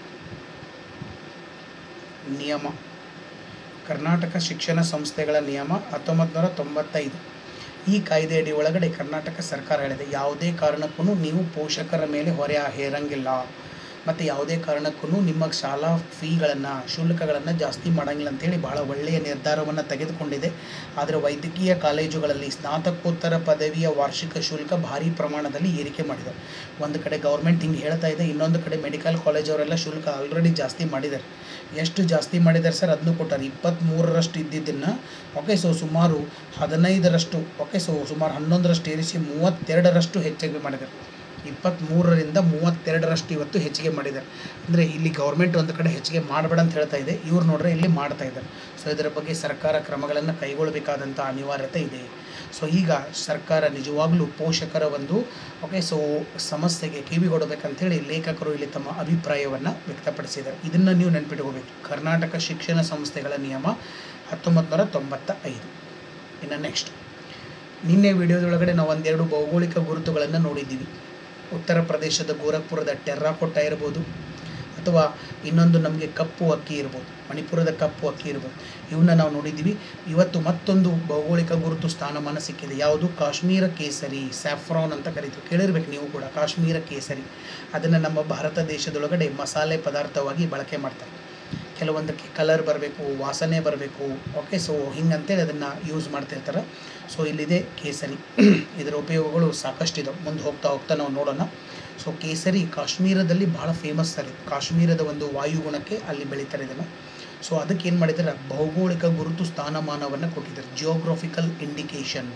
ನಿಯಮ ಕರ್ನಾಟಕ ಶಿಕ್ಷಣ ಸಂಸ್ಥೆಗಳ ನಿಯಮ ಹತ್ತೊಂಬತ್ತು ನೂರ ತೊಂಬತ್ತೈದು ಈ ಕಾಯ್ದೆಯಡಿ ಒಳಗಡೆ ಕರ್ನಾಟಕ ಸರ್ಕಾರ ಹೇಳಿದೆ ಯಾವುದೇ ಕಾರಣಕ್ಕೂ ನೀವು ಪೋಷಕರ ಮೇಲೆ ಹೊರೆ ಹೇರಂಗಿಲ್ಲ ಮತ್ತು ಯಾವುದೇ ಕಾರಣಕ್ಕೂ ನಿಮ್ಮ ಶಾಲಾ ಫೀಗಳನ್ನು ಶುಲ್ಕಗಳನ್ನು ಜಾಸ್ತಿ ಮಾಡಂಗಿಲ್ಲ ಅಂತೇಳಿ ಭಾಳ ಒಳ್ಳೆಯ ನಿರ್ಧಾರವನ್ನು ತೆಗೆದುಕೊಂಡಿದೆ ಆದರೆ ವೈದ್ಯಕೀಯ ಕಾಲೇಜುಗಳಲ್ಲಿ ಸ್ನಾತಕೋತ್ತರ ಪದವಿಯ ವಾರ್ಷಿಕ ಶುಲ್ಕ ಭಾರಿ ಪ್ರಮಾಣದಲ್ಲಿ ಏರಿಕೆ ಮಾಡಿದೆ ಒಂದು ಕಡೆ ಗೌರ್ಮೆಂಟ್ ಹಿಂಗೆ ಹೇಳ್ತಾ ಇದೆ ಇನ್ನೊಂದು ಕಡೆ ಮೆಡಿಕಲ್ ಕಾಲೇಜವರೆಲ್ಲ ಶುಲ್ಕ ಆಲ್ರೆಡಿ ಜಾಸ್ತಿ ಮಾಡಿದ್ದಾರೆ ಎಷ್ಟು ಜಾಸ್ತಿ ಮಾಡಿದ್ದಾರೆ ಸರ್ ಅದನ್ನು ಕೊಟ್ಟಾರೆ ಇಪ್ಪತ್ತ್ಮೂರರಷ್ಟು ಇದ್ದಿದ್ದನ್ನು ಓಕೆ ಸೊ ಸುಮಾರು ಹದಿನೈದರಷ್ಟು ಓಕೆ ಸೊ ಸುಮಾರು ಹನ್ನೊಂದರಷ್ಟು ಏರಿಸಿ ಮೂವತ್ತೆರಡರಷ್ಟು ಹೆಚ್ಚಿಗೆ ಮಾಡಿದ್ದಾರೆ ಇಪ್ಪತ್ತ್ಮೂರರಿಂದ ಮೂವತ್ತೆರಡರಷ್ಟು ಇವತ್ತು ಹೆಚ್ಚಿಗೆ ಮಾಡಿದ್ದಾರೆ ಅಂದರೆ ಇಲ್ಲಿ ಗೌರ್ಮೆಂಟ್ ಒಂದು ಕಡೆ ಹೆಚ್ಚಿಗೆ ಮಾಡಬೇಡ ಅಂತ ಹೇಳ್ತಾ ಇದೆ ಇವ್ರು ನೋಡ್ರೆ ಇಲ್ಲಿ ಮಾಡ್ತಾ ಇದ್ದಾರೆ ಸೊ ಇದರ ಬಗ್ಗೆ ಸರ್ಕಾರ ಕ್ರಮಗಳನ್ನು ಕೈಗೊಳ್ಳಬೇಕಾದಂಥ ಅನಿವಾರ್ಯತೆ ಇದೆ ಸೊ ಈಗ ಸರ್ಕಾರ ನಿಜವಾಗ್ಲೂ ಪೋಷಕರ ಒಂದು ಓಕೆ ಸೊ ಸಮಸ್ಯೆಗೆ ಕಿವಿಗೊಡಬೇಕಂತೇಳಿ ಲೇಖಕರು ಇಲ್ಲಿ ತಮ್ಮ ಅಭಿಪ್ರಾಯವನ್ನು ವ್ಯಕ್ತಪಡಿಸಿದ್ದಾರೆ ಇದನ್ನು ನೀವು ನೆನಪಿಟ್ಕೋಬೇಕು ಕರ್ನಾಟಕ ಶಿಕ್ಷಣ ಸಂಸ್ಥೆಗಳ ನಿಯಮ ಹತ್ತೊಂಬತ್ತು ನೂರ ತೊಂಬತ್ತ ಐದು ಇನ್ನು ನೆಕ್ಸ್ಟ್ ನಿನ್ನೆ ವಿಡಿಯೋದೊಳಗಡೆ ನಾವು ಒಂದೆರಡು ಭೌಗೋಳಿಕ ಗುರುತುಗಳನ್ನು ನೋಡಿದ್ದೀವಿ ಉತ್ತರ ಪ್ರದೇಶದ ಗೋರಖ್ಪುರದ ಟೆರ್ರಾಕೊಟ್ಟ ಇರ್ಬೋದು ಅಥವಾ ಇನ್ನೊಂದು ನಮಗೆ ಕಪ್ಪು ಅಕ್ಕಿ ಇರ್ಬೋದು ಮಣಿಪುರದ ಕಪ್ಪು ಅಕ್ಕಿ ಇರ್ಬೋದು ಇವನ್ನ ನಾವು ನೋಡಿದ್ದೀವಿ ಇವತ್ತು ಮತ್ತೊಂದು ಭೌಗೋಳಿಕ ಗುರುತು ಸ್ಥಾನಮಾನ ಸಿಕ್ಕಿದೆ ಯಾವುದು ಕಾಶ್ಮೀರ ಕೇಸರಿ ಸ್ಯಾಫ್ರಾನ್ ಅಂತ ಕರಿತೀವಿ ಕೇಳಿರ್ಬೇಕು ನೀವು ಕೂಡ ಕಾಶ್ಮೀರ ಕೇಸರಿ ಅದನ್ನು ನಮ್ಮ ಭಾರತ ದೇಶದೊಳಗಡೆ ಮಸಾಲೆ ಪದಾರ್ಥವಾಗಿ ಬಳಕೆ ಮಾಡ್ತಾರೆ ಕೆಲವೊಂದಕ್ಕೆ ಕಲರ್ ಬರಬೇಕು ವಾಸನೆ ಬರಬೇಕು ಓಕೆ ಸೊ ಹಿಂಗಂತೇಳಿ ಅದನ್ನು ಯೂಸ್ ಮಾಡ್ತಿರ್ತಾರೆ ಸೊ ಇಲ್ಲಿದೆ ಕೇಸರಿ ಇದರ ಉಪಯೋಗಗಳು ಸಾಕಷ್ಟಿದೆ ಮುಂದೆ ಹೋಗ್ತಾ ಹೋಗ್ತಾ ನಾವು ನೋಡೋಣ ಸೊ ಕೇಸರಿ ಕಾಶ್ಮೀರದಲ್ಲಿ ಭಾಳ ಫೇಮಸ್ ಸರ್ ಇದು ಕಾಶ್ಮೀರದ ಒಂದು ವಾಯುಗುಣಕ್ಕೆ ಅಲ್ಲಿ ಬೆಳೀತಾರೆ ಇದನ್ನು ಸೊ ಅದಕ್ಕೆ ಏನು ಮಾಡಿದ್ದಾರೆ ಭೌಗೋಳಿಕ ಗುರುತು ಸ್ಥಾನಮಾನವನ್ನು ಕೊಟ್ಟಿದ್ದಾರೆ ಜಿಯೋಗ್ರಫಿಕಲ್ ಇಂಡಿಕೇಶನ್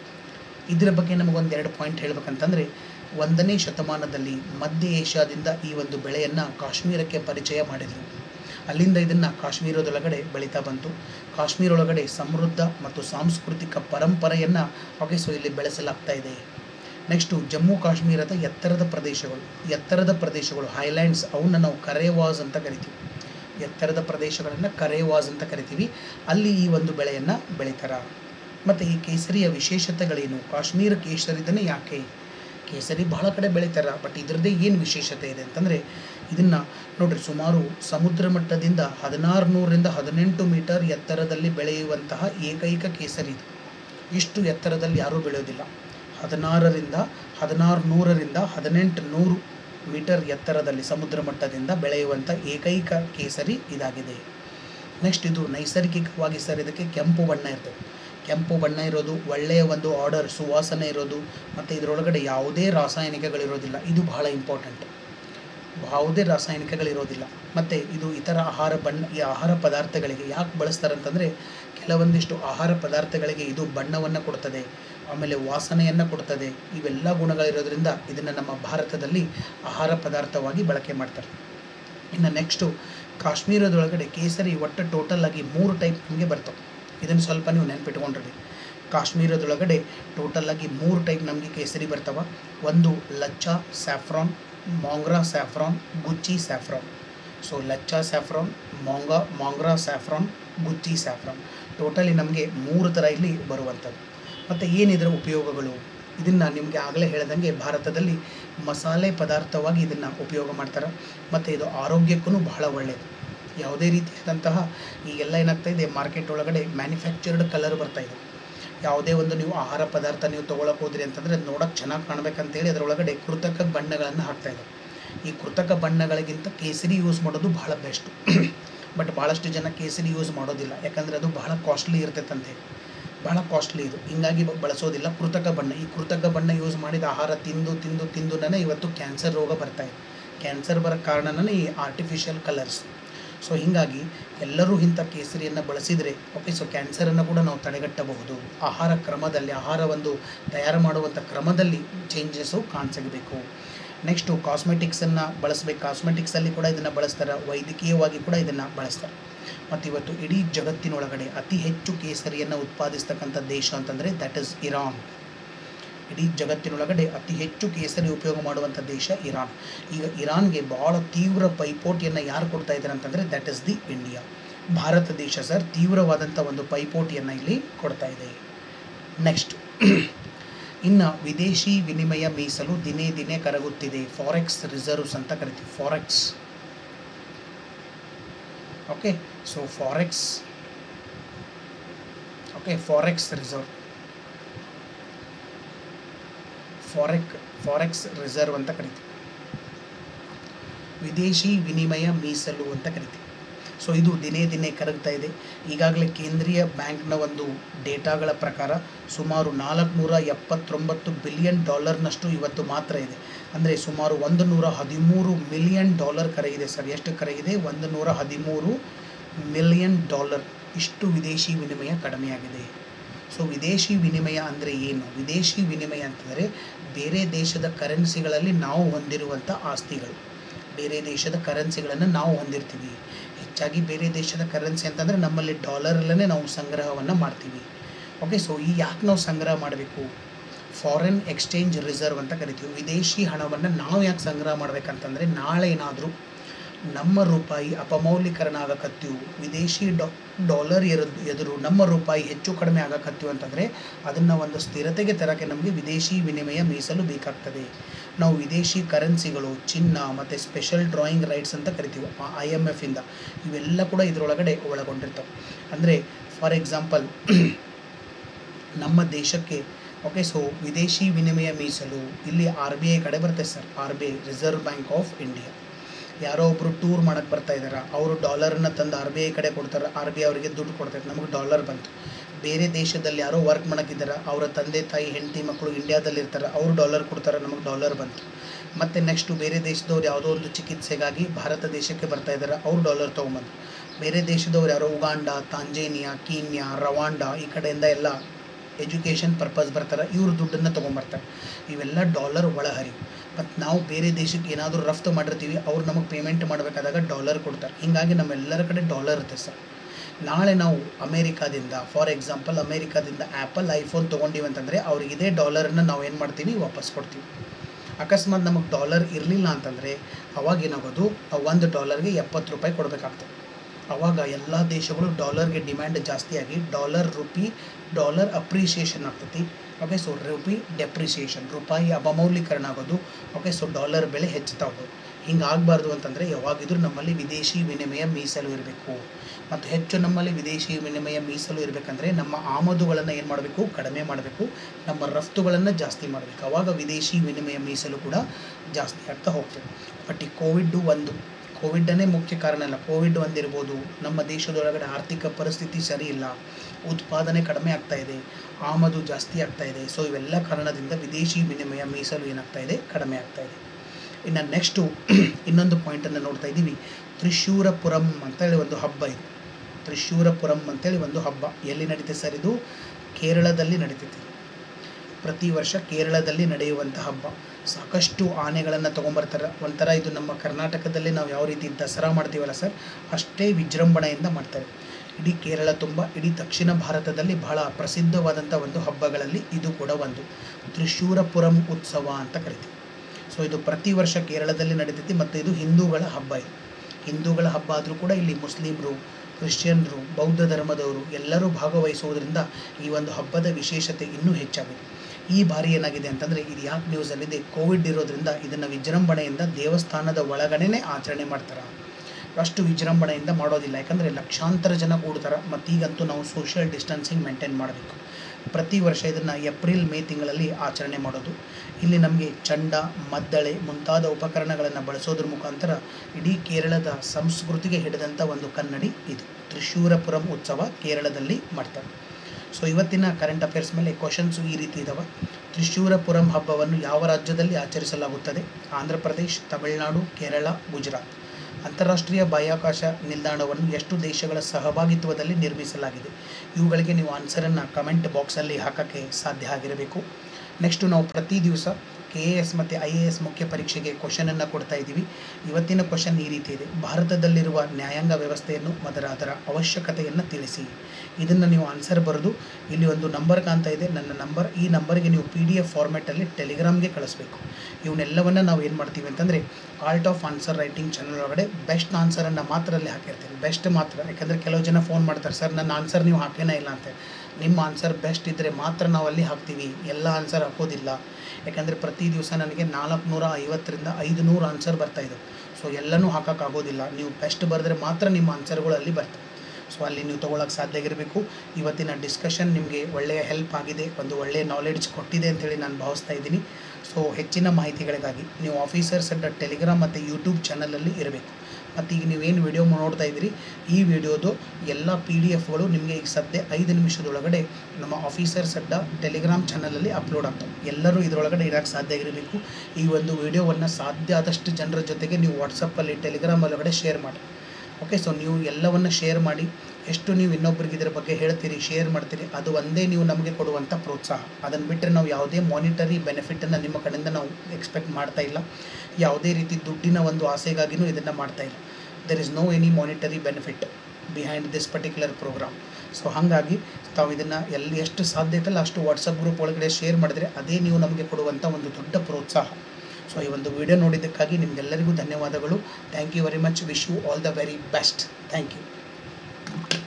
ಇದರ ಬಗ್ಗೆ ನಮಗೊಂದು ಎರಡು ಪಾಯಿಂಟ್ ಹೇಳ್ಬೇಕಂತಂದರೆ ಒಂದನೇ ಶತಮಾನದಲ್ಲಿ ಮಧ್ಯ ಏಷ್ಯಾದಿಂದ ಈ ಒಂದು ಬೆಳೆಯನ್ನು ಕಾಶ್ಮೀರಕ್ಕೆ ಪರಿಚಯ ಮಾಡಿದರು ಅಲ್ಲಿಂದ ಇದನ್ನು ಕಾಶ್ಮೀರದೊಳಗಡೆ ಬೆಳೀತಾ ಬಂತು ಕಾಶ್ಮೀರ ಒಳಗಡೆ ಸಮೃದ್ಧ ಮತ್ತು ಸಾಂಸ್ಕೃತಿಕ ಪರಂಪರೆಯನ್ನು ಓಕೆ ಸೊ ಇಲ್ಲಿ ಬೆಳೆಸಲಾಗ್ತಾ ಇದೆ ನೆಕ್ಸ್ಟು ಜಮ್ಮು ಕಾಶ್ಮೀರದ ಎತ್ತರದ ಪ್ರದೇಶಗಳು ಎತ್ತರದ ಪ್ರದೇಶಗಳು ಹೈಲ್ಯಾಂಡ್ಸ್ ಅವನ್ನ ನಾವು ಕರೇವಾಸ್ ಅಂತ ಕರಿತೀವಿ ಎತ್ತರದ ಪ್ರದೇಶಗಳನ್ನು ಕರೇವಾಸ್ ಅಂತ ಕರಿತೀವಿ ಅಲ್ಲಿ ಈ ಒಂದು ಬೆಳೆಯನ್ನು ಬೆಳೀತಾರ ಮತ್ತು ಈ ಕೇಸರಿಯ ವಿಶೇಷತೆಗಳೇನು ಕಾಶ್ಮೀರ ಕೇಸರಿದನೇ ಯಾಕೆ ಕೇಸರಿ ಬಹಳ ಕಡೆ ಬೆಳೀತಾರ ಬಟ್ ಇದರದ್ದೇ ಏನು ವಿಶೇಷತೆ ಇದೆ ಅಂತಂದರೆ ಇದನ್ನು ನೋಡ್ರಿ ಸುಮಾರು ಸಮುದ್ರ ಮಟ್ಟದಿಂದ ಹದಿನಾರು ನೂರರಿಂದ ಹದಿನೆಂಟು ಮೀಟರ್ ಎತ್ತರದಲ್ಲಿ ಬೆಳೆಯುವಂತಹ ಏಕೈಕ ಕೇಸರಿ ಇದು ಇಷ್ಟು ಎತ್ತರದಲ್ಲಿ ಯಾರೂ ಬೆಳೆಯೋದಿಲ್ಲ ಹದಿನಾರರಿಂದ ಹದಿನಾರು ನೂರರಿಂದ ಹದಿನೆಂಟು ನೂರು ಮೀಟರ್ ಎತ್ತರದಲ್ಲಿ ಸಮುದ್ರ ಮಟ್ಟದಿಂದ ಬೆಳೆಯುವಂಥ ಏಕೈಕ ಕೇಸರಿ ಇದಾಗಿದೆ ನೆಕ್ಸ್ಟ್ ಇದು ನೈಸರ್ಗಿಕವಾಗಿ ಸರ್ ಇದಕ್ಕೆ ಕೆಂಪು ಬಣ್ಣ ಇರ್ತದೆ ಕೆಂಪು ಬಣ್ಣ ಇರೋದು ಒಳ್ಳೆಯ ಒಂದು ಆರ್ಡರ್ ಸುವಾಸನೆ ಇರೋದು ಮತ್ತು ಇದರೊಳಗಡೆ ಯಾವುದೇ ರಾಸಾಯನಿಕಗಳಿರೋದಿಲ್ಲ ಇದು ಬಹಳ ಇಂಪಾರ್ಟೆಂಟ್ ಯಾವುದೇ ರಾಸಾಯನಿಕಗಳಿರೋದಿಲ್ಲ ಮತ್ತು ಇದು ಇತರ ಆಹಾರ ಬಣ್ಣ ಈ ಆಹಾರ ಪದಾರ್ಥಗಳಿಗೆ ಯಾಕೆ ಬಳಸ್ತಾರೆ ಅಂತಂದರೆ ಕೆಲವೊಂದಿಷ್ಟು ಆಹಾರ ಪದಾರ್ಥಗಳಿಗೆ ಇದು ಬಣ್ಣವನ್ನು ಕೊಡ್ತದೆ ಆಮೇಲೆ ವಾಸನೆಯನ್ನು ಕೊಡ್ತದೆ ಇವೆಲ್ಲ ಗುಣಗಳಿರೋದ್ರಿಂದ ಇದನ್ನು ನಮ್ಮ ಭಾರತದಲ್ಲಿ ಆಹಾರ ಪದಾರ್ಥವಾಗಿ ಬಳಕೆ ಮಾಡ್ತಾರೆ ಇನ್ನು ನೆಕ್ಸ್ಟು ಕಾಶ್ಮೀರದೊಳಗಡೆ ಕೇಸರಿ ಒಟ್ಟು ಟೋಟಲ್ ಆಗಿ ಮೂರು ಟೈಪ್ ನಮಗೆ ಬರ್ತವೆ ಇದನ್ನು ಸ್ವಲ್ಪ ನೀವು ನೆನ್ಪಿಟ್ಕೊಂಡಿರಿ ಕಾಶ್ಮೀರದೊಳಗಡೆ ಟೋಟಲ್ ಆಗಿ ಮೂರು ಟೈಪ್ ನಮಗೆ ಕೇಸರಿ ಬರ್ತವೆ ಒಂದು Lachha saffron Mongra saffron Gucchi saffron so Lachha saffron ಮಾಂಗಾ Mongra saffron Gucchi saffron totally ನಮಗೆ ಮೂರು ಥರ ಇಲ್ಲಿ ಬರುವಂಥದ್ದು ಮತ್ತು ಏನಿದರ ಉಪಯೋಗಗಳು ಇದನ್ನು ನಿಮಗೆ ಆಗಲೇ ಹೇಳ್ದಂಗೆ ಭಾರತದಲ್ಲಿ ಮಸಾಲೆ ಪದಾರ್ಥವಾಗಿ ಇದನ್ನು ಉಪಯೋಗ ಮಾಡ್ತಾರೆ ಮತ್ತು ಇದು ಆರೋಗ್ಯಕ್ಕೂ ಬಹಳ ಒಳ್ಳೆಯದು ಯಾವುದೇ ರೀತಿಯಾದಂತಹ ಈಗೆಲ್ಲ ಏನಾಗ್ತಾ ಇದೆ ಮಾರ್ಕೆಟ್ ಒಳಗಡೆ ಮ್ಯಾನುಫ್ಯಾಕ್ಚರ್ಡ್ ಕಲರ್ ಬರ್ತಾ ಇದೆ ಯಾವುದೇ ಒಂದು ನೀವು ಆಹಾರ ಪದಾರ್ಥ ನೀವು ತೊಗೊಳಕ್ಕೆ ಹೋದ್ರಿ ಅಂತಂದರೆ ಅದು ನೋಡೋಕೆ ಚೆನ್ನಾಗಿ ಕಾಣಬೇಕಂತೇಳಿ ಅದರೊಳಗಡೆ ಕೃತಕ ಬಣ್ಣಗಳನ್ನು ಹಾಕ್ತಾ ಇದ್ದಾರೆ ಈ ಕೃತಕ ಬಣ್ಣಗಳಿಗಿಂತ ಕೇಸರಿ ಯೂಸ್ ಮಾಡೋದು ಬಹಳ ಬೆಸ್ಟು ಬಟ್ ಭಾಳಷ್ಟು ಜನ ಕೇಸರಿ ಯೂಸ್ ಮಾಡೋದಿಲ್ಲ ಯಾಕಂದರೆ ಅದು ಬಹಳ ಕಾಸ್ಟ್ಲಿ ಇರ್ತೈತಂತೆ ಬಹಳ ಕಾಸ್ಟ್ಲಿ ಇದು ಹಿಂಗಾಗಿ ಬ- ಬಳಸೋದಿಲ್ಲ ಕೃತಕ ಬಣ್ಣ ಈ ಕೃತಕ ಬಣ್ಣ ಯೂಸ್ ಮಾಡಿದ ಆಹಾರ ತಿಂದು ತಿಂದು ತಿಂದುನೇ ಇವತ್ತು ಕ್ಯಾನ್ಸರ್ ರೋಗ ಬರ್ತಾ ಇದೆ ಕ್ಯಾನ್ಸರ್ ಬರೋ ಕಾರಣನೇ ಈ ಆರ್ಟಿಫಿಷಿಯಲ್ ಕಲರ್ಸ್ ಸೊ ಹೀಗಾಗಿ ಎಲ್ಲರೂ ಇಂಥ ಕೇಸರಿಯನ್ನು ಬಳಸಿದರೆ ಓಕೆ ಸೊ ಕ್ಯಾನ್ಸರನ್ನು ಕೂಡ ನಾವು ತಡೆಗಟ್ಟಬಹುದು ಆಹಾರ ಕ್ರಮದಲ್ಲಿ ಆಹಾರ ಒಂದು ತಯಾರು ಮಾಡುವಂಥ ಕ್ರಮದಲ್ಲಿ ಚೇಂಜಸ್ಸು ಕಾಣಿಸಬೇಕು ನೆಕ್ಸ್ಟು ಕಾಸ್ಮೆಟಿಕ್ಸನ್ನು ಬಳಸಬೇಕು ಕಾಸ್ಮೆಟಿಕ್ಸಲ್ಲಿ ಕೂಡ ಇದನ್ನು ಬಳಸ್ತಾರೆ ವೈದ್ಯಕೀಯವಾಗಿ ಕೂಡ ಇದನ್ನು ಬಳಸ್ತಾರೆ ಮತ್ತು ಇವತ್ತು ಇಡೀ ಜಗತ್ತಿನೊಳಗಡೆ ಅತಿ ಹೆಚ್ಚು ಕೇಸರಿಯನ್ನು ಉತ್ಪಾದಿಸ್ತಕ್ಕಂಥ ದೇಶ ಅಂತಂದರೆ ದಟ್ ಇಸ್ ಇರಾನ್ ಇಡೀ ಜಗತ್ತಿನೊಳಗಡೆ ಅತಿ ಹೆಚ್ಚು ಕೇಸರಿ ಉಪಯೋಗ ಮಾಡುವಂಥ ದೇಶ ಇರಾನ್ ಈಗ ಇರಾನ್ಗೆ ಭಾಳ ತೀವ್ರ ಪೈಪೋಟಿಯನ್ನು ಯಾರು ಕೊಡ್ತಾ ಇದ್ದಾರೆ ಅಂತಂದರೆ that is the India Bharat ದೇಶ ಸರ್ ತೀವ್ರವಾದಂಥ ಒಂದು ಪೈಪೋಟಿಯನ್ನು ಇಲ್ಲಿ ಕೊಡ್ತಾ ಇದೆ ನೆಕ್ಸ್ಟ್ ಇನ್ನು ವಿದೇಶಿ ವಿನಿಮಯ ಮೀಸಲು ದಿನೇ ದಿನೇ ಕರಗುತ್ತಿದೆ ಫಾರೆಕ್ಸ್ ರಿಸರ್ವ್ಸ್ ಅಂತ ಕರಿತೀವಿ forex okay so forex okay forex reserve forex forex reserve ಅಂತ ಕರಿತೀವಿ ವಿದೇಶಿ ವಿನಿಮಯ ಮೀಸಲು ಅಂತ ಕರಿತೀವಿ ಸೊ ಇದು ದಿನೇ ದಿನೇ ಕರಗ್ತಾ ಇದೆ ಈಗಾಗಲೇ ಕೇಂದ್ರೀಯ ಬ್ಯಾಂಕ್ನ ಒಂದು ಡೇಟಾಗಳ ಪ್ರಕಾರ ಸುಮಾರು ನಾಲ್ಕುನೂರ ಎಪ್ಪತ್ತೊಂಬತ್ತು ಬಿಲಿಯನ್ ಡಾಲರ್ನಷ್ಟು ಇವತ್ತು ಮಾತ್ರ ಇದೆ ಅಂದರೆ ಸುಮಾರು ಒಂದು ನೂರ ಹದಿಮೂರು ಮಿಲಿಯನ್ ಡಾಲರ್ ಕರಗಿದೆ ಸರ್ ಎಷ್ಟು ಕರಗಿದೆ ಒಂದು ನೂರ ಹದಿಮೂರು ಮಿಲಿಯನ್ ಡಾಲರ್ ಇಷ್ಟು ವಿದೇಶಿ ವಿನಿಮಯ ಕಡಿಮೆಯಾಗಿದೆ ಸೊ ವಿದೇಶಿ ವಿನಿಮಯ ಅಂದರೆ ಏನು ವಿದೇಶಿ ವಿನಿಮಯ ಅಂತಂದರೆ ಬೇರೆ ದೇಶದ ಕರೆನ್ಸಿಗಳಲ್ಲಿ ನಾವು ಹೊಂದಿರುವಂಥ ಆಸ್ತಿಗಳು ಬೇರೆ ದೇಶದ ಕರೆನ್ಸಿಗಳನ್ನು ನಾವು ಹೊಂದಿರ್ತೀವಿ ಹೆಚ್ಚಾಗಿ ಬೇರೆ ದೇಶದ ಕರೆನ್ಸಿ ಅಂತಂದರೆ ನಮ್ಮಲ್ಲಿ ಡಾಲರಲ್ಲೇ ನಾವು ಸಂಗ್ರಹವನ್ನು ಮಾಡ್ತೀವಿ ಓಕೆ ಸೊ ಈ ಯಾಕೆ ನಾವು ಸಂಗ್ರಹ ಮಾಡಬೇಕು ಫಾರಿನ್ ಎಕ್ಸ್ಚೇಂಜ್ ರಿಸರ್ವ್ ಅಂತ ಕರಿತೀವಿ ವಿದೇಶಿ ಹಣವನ್ನು ನಾವು ಯಾಕೆ ಸಂಗ್ರಹ ಮಾಡಬೇಕಂತಂದರೆ ನಾಳೆ ಏನಾದರೂ ನಮ್ಮ ರೂಪಾಯಿ ಅಪಮೌಲ್ಯೀಕರಣ ಆಗಕತ್ತೀವಿ ವಿದೇಶಿ ಡಾ ಡಾಲರ್ ಎರು ಎದುರು ನಮ್ಮ ರೂಪಾಯಿ ಹೆಚ್ಚು ಕಡಿಮೆ ಆಗಕತ್ತೀವಿ ಅಂತಂದರೆ ಅದನ್ನು ಒಂದು ಸ್ಥಿರತೆಗೆ ತರೋಕ್ಕೆ ನಮಗೆ ವಿದೇಶಿ ವಿನಿಮಯ ಮೀಸಲು ಬೇಕಾಗ್ತದೆ ನಾವು ವಿದೇಶಿ ಕರೆನ್ಸಿಗಳು ಚಿನ್ನ ಮತ್ತು ಸ್ಪೆಷಲ್ ಡ್ರಾಯಿಂಗ್ ರೈಟ್ಸ್ ಅಂತ ಕರಿತೀವಿ ಐ ಎಮ್ ಎಫಿಂದ ಇವೆಲ್ಲ ಕೂಡ ಇದರೊಳಗಡೆ ಒಳಗೊಂಡಿರ್ತವೆ ಅಂದರೆ ಫಾರ್ ಎಕ್ಸಾಂಪಲ್ ನಮ್ಮ ದೇಶಕ್ಕೆ ಓಕೆ ಸೊ ವಿದೇಶಿ ವಿನಿಮಯ ಮೀಸಲು ಇಲ್ಲಿ ಆರ್ ಬಿ ಐ ಕಡೆ ಬರುತ್ತೆ sir R B I reserve bank of India ಯಾರೋ ಒಬ್ಬರು ಟೂರ್ ಮಾಡೋಕ್ಕೆ ಬರ್ತಾ ಇದ್ದಾರೆ ಅವರು ಡಾಲರನ್ನ ತಂದು ಆರ್ ಬಿ ಐ ಕಡೆ ಕೊಡ್ತಾರೆ ಆರ್ ಬಿ ಐ ಅವರಿಗೆ ದುಡ್ಡು ಕೊಡ್ತಾರೆ ನಮಗೆ ಡಾಲರ್ ಬಂತು ಬೇರೆ ದೇಶದಲ್ಲಿ ಯಾರೋ ವರ್ಕ್ ಮಾಡೋಕ್ಕಿದ್ದಾರೆ ಅವರ ತಂದೆ ತಾಯಿ ಹೆಂಡತಿ ಮಕ್ಕಳು ಇಂಡಿಯಾದಲ್ಲಿ ಇರ್ತಾರೆ ಅವರು ಡಾಲರ್ ಕೊಡ್ತಾರೆ ನಮಗೆ ಡಾಲರ್ ಬಂತು ಮತ್ತು ನೆಕ್ಸ್ಟು ಬೇರೆ ದೇಶದವ್ರು ಯಾವುದೋ ಒಂದು ಚಿಕಿತ್ಸೆಗಾಗಿ ಭಾರತ ದೇಶಕ್ಕೆ ಬರ್ತಾ ಇದ್ದಾರೆ ಅವರು ಡಾಲರ್ ತೊಗೊಂಬಂದು ಬೇರೆ ದೇಶದವ್ರು ಯಾರೋ ಉಗಾಂಡ ತಾಂಜೇನಿಯಾ ಕೀನ್ಯಾ ರವಾಂಡ ಈ ಕಡೆಯಿಂದ ಎಲ್ಲ ಎಜುಕೇಷನ್ ಪರ್ಪಸ್ ಬರ್ತಾರೆ ಇವ್ರ ದುಡ್ಡನ್ನು ತೊಗೊಂಬರ್ತಾರೆ ಇವೆಲ್ಲ ಡಾಲರ್ ಒಳಹರಿವು ಮತ್ತು ನಾವು ಬೇರೆ ದೇಶಕ್ಕೆ ಏನಾದರೂ ರಫ್ತು ಮಾಡಿರ್ತೀವಿ ಅವ್ರು ನಮಗೆ ಪೇಮೆಂಟ್ ಮಾಡಬೇಕಾದಾಗ ಡಾಲರ್ ಕೊಡ್ತಾರೆ ಹೀಗಾಗಿ ನಮ್ಮೆಲ್ಲರ ಕಡೆ ಡಾಲರ್ ಇರುತ್ತೆ ಸರ್ ನಾಳೆ ನಾವು ಅಮೇರಿಕಾದಿಂದ ಫಾರ್ ಎಕ್ಸಾಂಪಲ್ ಅಮೇರಿಕಾದಿಂದ ಆ್ಯಪಲ್ ಐಫೋನ್ ತೊಗೊಂಡಿವಿ ಅಂತಂದರೆ ಅವ್ರಿಗೆ ಇದೇ ಡಾಲರನ್ನು ನಾವು ಏನು ಮಾಡ್ತೀವಿ ವಾಪಸ್ ಕೊಡ್ತೀವಿ ಅಕಸ್ಮಾತ್ ನಮಗೆ ಡಾಲರ್ ಇರಲಿಲ್ಲ ಅಂತಂದರೆ ಅವಾಗ ಏನಾಗೋದು ಒಂದು ಡಾಲರ್ಗೆ ಎಪ್ಪತ್ತು ರೂಪಾಯಿ ಕೊಡಬೇಕಾಗ್ತದೆ ಅವಾಗ ಎಲ್ಲ ದೇಶಗಳು ಡಾಲರ್ಗೆ ಡಿಮ್ಯಾಂಡ್ ಜಾಸ್ತಿಯಾಗಿ ಡಾಲರ್ ರುಪಿ ಡಾಲರ್ ಅಪ್ರಿಷಿಯೇಷನ್ ಆಗ್ತೈತಿ ಓಕೆ ಸೊ ರುಪಿ ಡೆಪ್ರಿಸಿಯೇಷನ್ ರೂಪಾಯಿ ಅಪಮೌಲ್ಯೀಕರಣ ಆಗೋದು ಓಕೆ ಸೊ ಡಾಲರ್ ಬೆಲೆ ಹೆಚ್ಚುತ್ತಾ ಹೋಗೋದು ಹಿಂಗೆ ಆಗಬಾರ್ದು ಅಂತಂದರೆ ಯಾವಾಗಿದ್ರೂ ನಮ್ಮಲ್ಲಿ ವಿದೇಶಿ ವಿನಿಮಯ ಮೀಸಲು ಇರಬೇಕು ಮತ್ತು ಹೆಚ್ಚು ನಮ್ಮಲ್ಲಿ ವಿದೇಶಿ ವಿನಿಮಯ ಮೀಸಲು ಇರಬೇಕಂದ್ರೆ ನಮ್ಮ ಆಮದುಗಳನ್ನು ಏನು ಮಾಡಬೇಕು ಕಡಿಮೆ ಮಾಡಬೇಕು ನಮ್ಮ ರಫ್ತುಗಳನ್ನು ಜಾಸ್ತಿ ಮಾಡಬೇಕು ಆವಾಗ ವಿದೇಶಿ ವಿನಿಮಯ ಮೀಸಲು ಕೂಡ ಜಾಸ್ತಿ ಆಗ್ತಾ ಹೋಗ್ತದೆ ಬಟ್ ಈ ಕೋವಿಡ್ಡು ಒಂದು ಕೋವಿಡ್ಡನ್ನೇ ಮುಖ್ಯ ಕಾರಣ ಅಲ್ಲ ಕೋವಿಡ್ ಒಂದಿರ್ಬೋದು ನಮ್ಮ ದೇಶದೊಳಗಡೆ ಆರ್ಥಿಕ ಪರಿಸ್ಥಿತಿ ಸರಿ ಇಲ್ಲ ಉತ್ಪಾದನೆ ಕಡಿಮೆ ಆಗ್ತಾ ಇದೆ ಆಮದು ಜಾಸ್ತಿ ಆಗ್ತಾ ಇದೆ ಸೊ ಇವೆಲ್ಲ ಕಾರಣದಿಂದ ವಿದೇಶಿ ವಿನಿಮಯ ಮೀಸಲು ಏನಾಗ್ತಾ ಇದೆ ಕಡಿಮೆ ಆಗ್ತಾ ಇದೆ ಇನ್ನು ನೆಕ್ಸ್ಟು ಇನ್ನೊಂದು ಪಾಯಿಂಟನ್ನು ನೋಡ್ತಾ ಇದ್ದೀವಿ ತ್ರಿಶೂರಪುರಂ ಅಂತೇಳಿ ಒಂದು ಹಬ್ಬ ಇದೆ ತ್ರಿಶೂರಪುರಂ ಅಂತೇಳಿ ಒಂದು ಹಬ್ಬ ಎಲ್ಲಿ ನಡೀತದೆ ಸರ್ ಇದು ಕೇರಳದಲ್ಲಿ ನಡೀತೈತಿ ಪ್ರತಿ ವರ್ಷ ಕೇರಳದಲ್ಲಿ ನಡೆಯುವಂಥ ಹಬ್ಬ ಸಾಕಷ್ಟು ಆನೆಗಳನ್ನು ತೊಗೊಂಬರ್ತಾರೆ ಒಂಥರ ಇದು ನಮ್ಮ ಕರ್ನಾಟಕದಲ್ಲಿ ನಾವು ಯಾವ ರೀತಿ ದಸರಾ ಮಾಡ್ತೀವಲ್ಲ ಸರ್ ಅಷ್ಟೇ ವಿಜೃಂಭಣೆಯಿಂದ ಮಾಡ್ತಾರೆ ಇಡೀ ಕೇರಳ ತುಂಬ ಇಡೀ ದಕ್ಷಿಣ ಭಾರತದಲ್ಲಿ ಬಹಳ ಪ್ರಸಿದ್ಧವಾದಂಥ ಒಂದು ಹಬ್ಬಗಳಲ್ಲಿ ಇದು ಕೂಡ ಒಂದು ತ್ರಿಶೂರಪುರಂ ಉತ್ಸವ ಅಂತ ಕರಿತೀವಿ ಸೊ ಇದು ಪ್ರತಿ ವರ್ಷ ಕೇರಳದಲ್ಲಿ ನಡೀತೈತಿ ಮತ್ತು ಇದು ಹಿಂದೂಗಳ ಹಬ್ಬ ಇದು ಹಿಂದೂಗಳ ಹಬ್ಬ ಆದರೂ ಕೂಡ ಇಲ್ಲಿ ಮುಸ್ಲಿಮರು ಕ್ರಿಶ್ಚಿಯನ್ರು ಬೌದ್ಧ ಧರ್ಮದವರು ಎಲ್ಲರೂ ಭಾಗವಹಿಸುವುದರಿಂದ ಈ ಒಂದು ಹಬ್ಬದ ವಿಶೇಷತೆ ಇನ್ನೂ ಹೆಚ್ಚಾಗಿದೆ ಈ ಬಾರಿ ಏನಾಗಿದೆ ಅಂತಂದರೆ ಇದು ಯಾಕೆ ನ್ಯೂಸಲ್ಲಿದೆ ಕೋವಿಡ್ ಇರೋದ್ರಿಂದ ಇದನ್ನು ವಿಜೃಂಭಣೆಯಿಂದ ದೇವಸ್ಥಾನದ ಒಳಗಡೆನೇ ಆಚರಣೆ ಮಾಡ್ತಾರೆ ಅಷ್ಟು ವಿಜೃಂಭಣೆಯಿಂದ ಮಾಡೋದಿಲ್ಲ ಯಾಕಂದರೆ ಲಕ್ಷಾಂತರ ಜನ ಕೂಡ್ತಾರೆ ಮತ್ತು ಈಗಂತೂ ನಾವು ಸೋಷಿಯಲ್ ಡಿಸ್ಟೆನ್ಸಿಂಗ್ ಮೇಂಟೈನ್ ಮಾಡಬೇಕು ಪ್ರತಿ ವರ್ಷ ಇದನ್ನು ಏಪ್ರಿಲ್ ಮೇ ತಿಂಗಳಲ್ಲಿ ಆಚರಣೆ ಮಾಡೋದು ಇಲ್ಲಿ ನಮಗೆ ಚಂಡ ಮದ್ದಳೆ ಮುಂತಾದ ಉಪಕರಣಗಳನ್ನು ಬಳಸೋದ್ರ ಮುಖಾಂತರ ಇಡೀ ಕೇರಳದ ಸಂಸ್ಕೃತಿಗೆ ಹಿಡಿದಂಥ ಒಂದು ಕನ್ನಡಿ ಇದು ತ್ರಿಶೂರಪುರಂ ಉತ್ಸವ ಕೇರಳದಲ್ಲಿ ಮಾಡ್ತಾರೆ ಸೊ ಇವತ್ತಿನ ಕರೆಂಟ್ ಅಫೇರ್ಸ್ ಮೇಲೆ ಕ್ವಶನ್ಸು ಈ ರೀತಿ ಇದಾವೆ ತ್ರಿಶೂರಪುರಂ ಹಬ್ಬವನ್ನು ಯಾವ ರಾಜ್ಯದಲ್ಲಿ ಆಚರಿಸಲಾಗುತ್ತದೆ ಆಂಧ್ರ ಪ್ರದೇಶ್ ತಮಿಳುನಾಡು ಕೇರಳ ಗುಜರಾತ್ ಅಂತಾರಾಷ್ಟ್ರೀಯ ಬಾಹ್ಯಾಕಾಶ ನಿಲ್ದಾಣವನ್ನು ಎಷ್ಟು ದೇಶಗಳ ಸಹಭಾಗಿತ್ವದಲ್ಲಿ ನಿರ್ಮಿಸಲಾಗಿದೆ ಇವುಗಳಿಗೆ ನೀವು ಆನ್ಸರನ್ನು ಕಮೆಂಟ್ ಬಾಕ್ಸಲ್ಲಿ ಹಾಕೋಕ್ಕೆ ಸಾಧ್ಯ ಆಗಿರಬೇಕು ನೆಕ್ಸ್ಟು ನಾವು ಪ್ರತಿ ದಿವಸ ಕೆ ಎ ಎಸ್ ಮತ್ತು ಐ ಎ ಎಸ್ ಮುಖ್ಯ ಪರೀಕ್ಷೆಗೆ ಕ್ವಶನನ್ನು ಕೊಡ್ತಾ ಇದ್ದೀವಿ ಇವತ್ತಿನ ಕ್ವಶನ್ ಈ ರೀತಿ ಇದೆ ಭಾರತದಲ್ಲಿರುವ ನ್ಯಾಯಾಂಗ ವ್ಯವಸ್ಥೆಯನ್ನು ಅದರ ಅದರ ಅವಶ್ಯಕತೆಯನ್ನು ತಿಳಿಸಿ ಇದನ್ನು ನೀವು ಆನ್ಸರ್ ಬರೆದು ಇಲ್ಲಿ ಒಂದು ನಂಬರ್ ಕಾಣ್ತಾ ಇದೆ ನನ್ನ ನಂಬರ್ ಈ ನಂಬರ್ಗೆ ನೀವು ಪಿ ಡಿ ಎಫ್ ಫಾರ್ಮ್ಯಾಟಲ್ಲಿ ಟೆಲಿಗ್ರಾಮ್ಗೆ ಕಳಿಸ್ಬೇಕು ಇವನ್ನೆಲ್ಲವನ್ನು ನಾವು ಏನು ಮಾಡ್ತೀವಿ ಅಂತಂದರೆ art of answer writing channel ಒಳಗಡೆ ಬೆಸ್ಟ್ ಆನ್ಸರನ್ನು ಮಾತ್ರ ಅಲ್ಲಿ ಹಾಕಿರ್ತೀನಿ ಬೆಸ್ಟ್ ಮಾತ್ರ ಯಾಕಂದರೆ ಕೆಲವು ಜನ ಫೋನ್ ಮಾಡ್ತಾರೆ ಸರ್ ನನ್ನ ಆನ್ಸರ್ ನೀವು ಹಾಕೇನೇ ಇಲ್ಲ ಅಂತ ನಿಮ್ಮ ಆನ್ಸರ್ ಬೆಸ್ಟ್ ಇದ್ದರೆ ಮಾತ್ರ ನಾವು ಅಲ್ಲಿ ಹಾಕ್ತೀವಿ ಎಲ್ಲ ಆನ್ಸರ್ ಹಾಕೋದಿಲ್ಲ ಯಾಕಂದರೆ ಪ್ರತಿ ದಿವಸ ನನಗೆ ನಾಲ್ಕುನೂರ ಐವತ್ತರಿಂದ ಐದು ನೂರು ಆನ್ಸರ್ ಬರ್ತಾಯಿದ್ದವು ಸೊ ಎಲ್ಲನೂ ಹಾಕೋಕ್ಕಾಗೋದಿಲ್ಲ ನೀವು ಬೆಸ್ಟ್ ಬರೆದ್ರೆ ಮಾತ್ರ ನಿಮ್ಮ ಆನ್ಸರ್ಗಳು ಅಲ್ಲಿ ಬರ್ತವೆ ಸೊ ಅಲ್ಲಿ ನೀವು ತೊಗೊಳಕ್ಕೆ ಸಾಧ್ಯ ಆಗಿರಬೇಕು ಇವತ್ತಿನ ಡಿಸ್ಕಷನ್ ನಿಮಗೆ ಒಳ್ಳೆಯ ಹೆಲ್ಪ್ ಆಗಿದೆ ಒಂದು ಒಳ್ಳೆಯ ನಾಲೆಡ್ಜ್ ಕೊಟ್ಟಿದೆ ಅಂತೇಳಿ ನಾನು ಭಾವಿಸ್ತಾ ಇದ್ದೀನಿ ಸೊ ಹೆಚ್ಚಿನ ಮಾಹಿತಿಗಳಿಗಾಗಿ ನೀವು ಆಫೀಸರ್ಸ್ ಅಡ್ಡ ಟೆಲಿಗ್ರಾಮ್ ಮತ್ತು ಯೂಟ್ಯೂಬ್ ಚಾನಲಲ್ಲಿ ಇರಬೇಕು ಮತ್ತು ಈಗ ನೀವೇನು ವಿಡಿಯೋ ನೋಡ್ತಾ ಇದ್ದೀರಿ ಈ ವಿಡಿಯೋದು ಎಲ್ಲ ಪಿ ಡಿ ಎಫ್ಗಳು ನಿಮಗೆ ಈಗ ಸದ್ಯ ಐದು ನಿಮಿಷದೊಳಗಡೆ ನಮ್ಮ ಆಫೀಸರ್ಸ್ ಅಡ್ಡ ಟೆಲಿಗ್ರಾಮ್ ಚಾನಲಲ್ಲಿ ಅಪ್ಲೋಡ್ ಆಗ್ತವೆ ಎಲ್ಲರೂ ಇದರೊಳಗಡೆ ಇರೋಕ್ಕೆ ಸಾಧ್ಯ ಆಗಿರಬೇಕು ಈ ಒಂದು ವಿಡಿಯೋವನ್ನು ಸಾಧ್ಯ ಆದಷ್ಟು ಜನರ ಜೊತೆಗೆ ನೀವು ವಾಟ್ಸಪ್ಪಲ್ಲಿ ಟೆಲಿಗ್ರಾಮ್ ಒಳಗಡೆ ಶೇರ್ ಮಾಡಿ ಓಕೆ ಸೊ ನೀವು ಎಲ್ಲವನ್ನು ಶೇರ್ ಮಾಡಿ ಎಷ್ಟು ನೀವು ಇನ್ನೊಬ್ಬರಿಗೆ ಇದರ ಬಗ್ಗೆ ಹೇಳ್ತೀರಿ ಶೇರ್ ಮಾಡ್ತೀರಿ ಅದು ಒಂದೇ ನೀವು ನಮಗೆ ಕೊಡುವಂಥ ಪ್ರೋತ್ಸಾಹ ಅದನ್ನು ಬಿಟ್ಟರೆ ನಾವು ಯಾವುದೇ ಮಾನಿಟರಿ ಬೆನಿಫಿಟನ್ನು ನಿಮ್ಮ ಕಡೆಯಿಂದ ನಾವು ಎಕ್ಸ್ಪೆಕ್ಟ್ ಮಾಡ್ತಾ ಇಲ್ಲ ಯಾವುದೇ ರೀತಿ ದುಡ್ಡಿನ ಒಂದು ಆಸೆಗಾಗಿನೂ ಇದನ್ನು ಮಾಡ್ತಾ ಇಲ್ಲ there is no any monetary benefit behind this particular program so ಹಾಗಾಗಿ ತಾವು ಇದನ್ನು ಎಲ್ಲಿ ಎಷ್ಟು ಸಾಧ್ಯ ಐತಲ್ಲ ಅಷ್ಟು ವಾಟ್ಸಪ್ ಗ್ರೂಪ್ ಒಳಗಡೆ ಶೇರ್ ಮಾಡಿದರೆ ಅದೇ ನೀವು ನಮಗೆ ಕೊಡುವಂಥ ಒಂದು ದೊಡ್ಡ ಪ್ರೋತ್ಸಾಹ ಸೊ ಈ ಒಂದು ವಿಡಿಯೋ ನೋಡಿದ್ದಕ್ಕಾಗಿ ನಿಮಗೆಲ್ಲರಿಗೂ ಧನ್ಯವಾದಗಳು thank you very much wish you all the very best thank you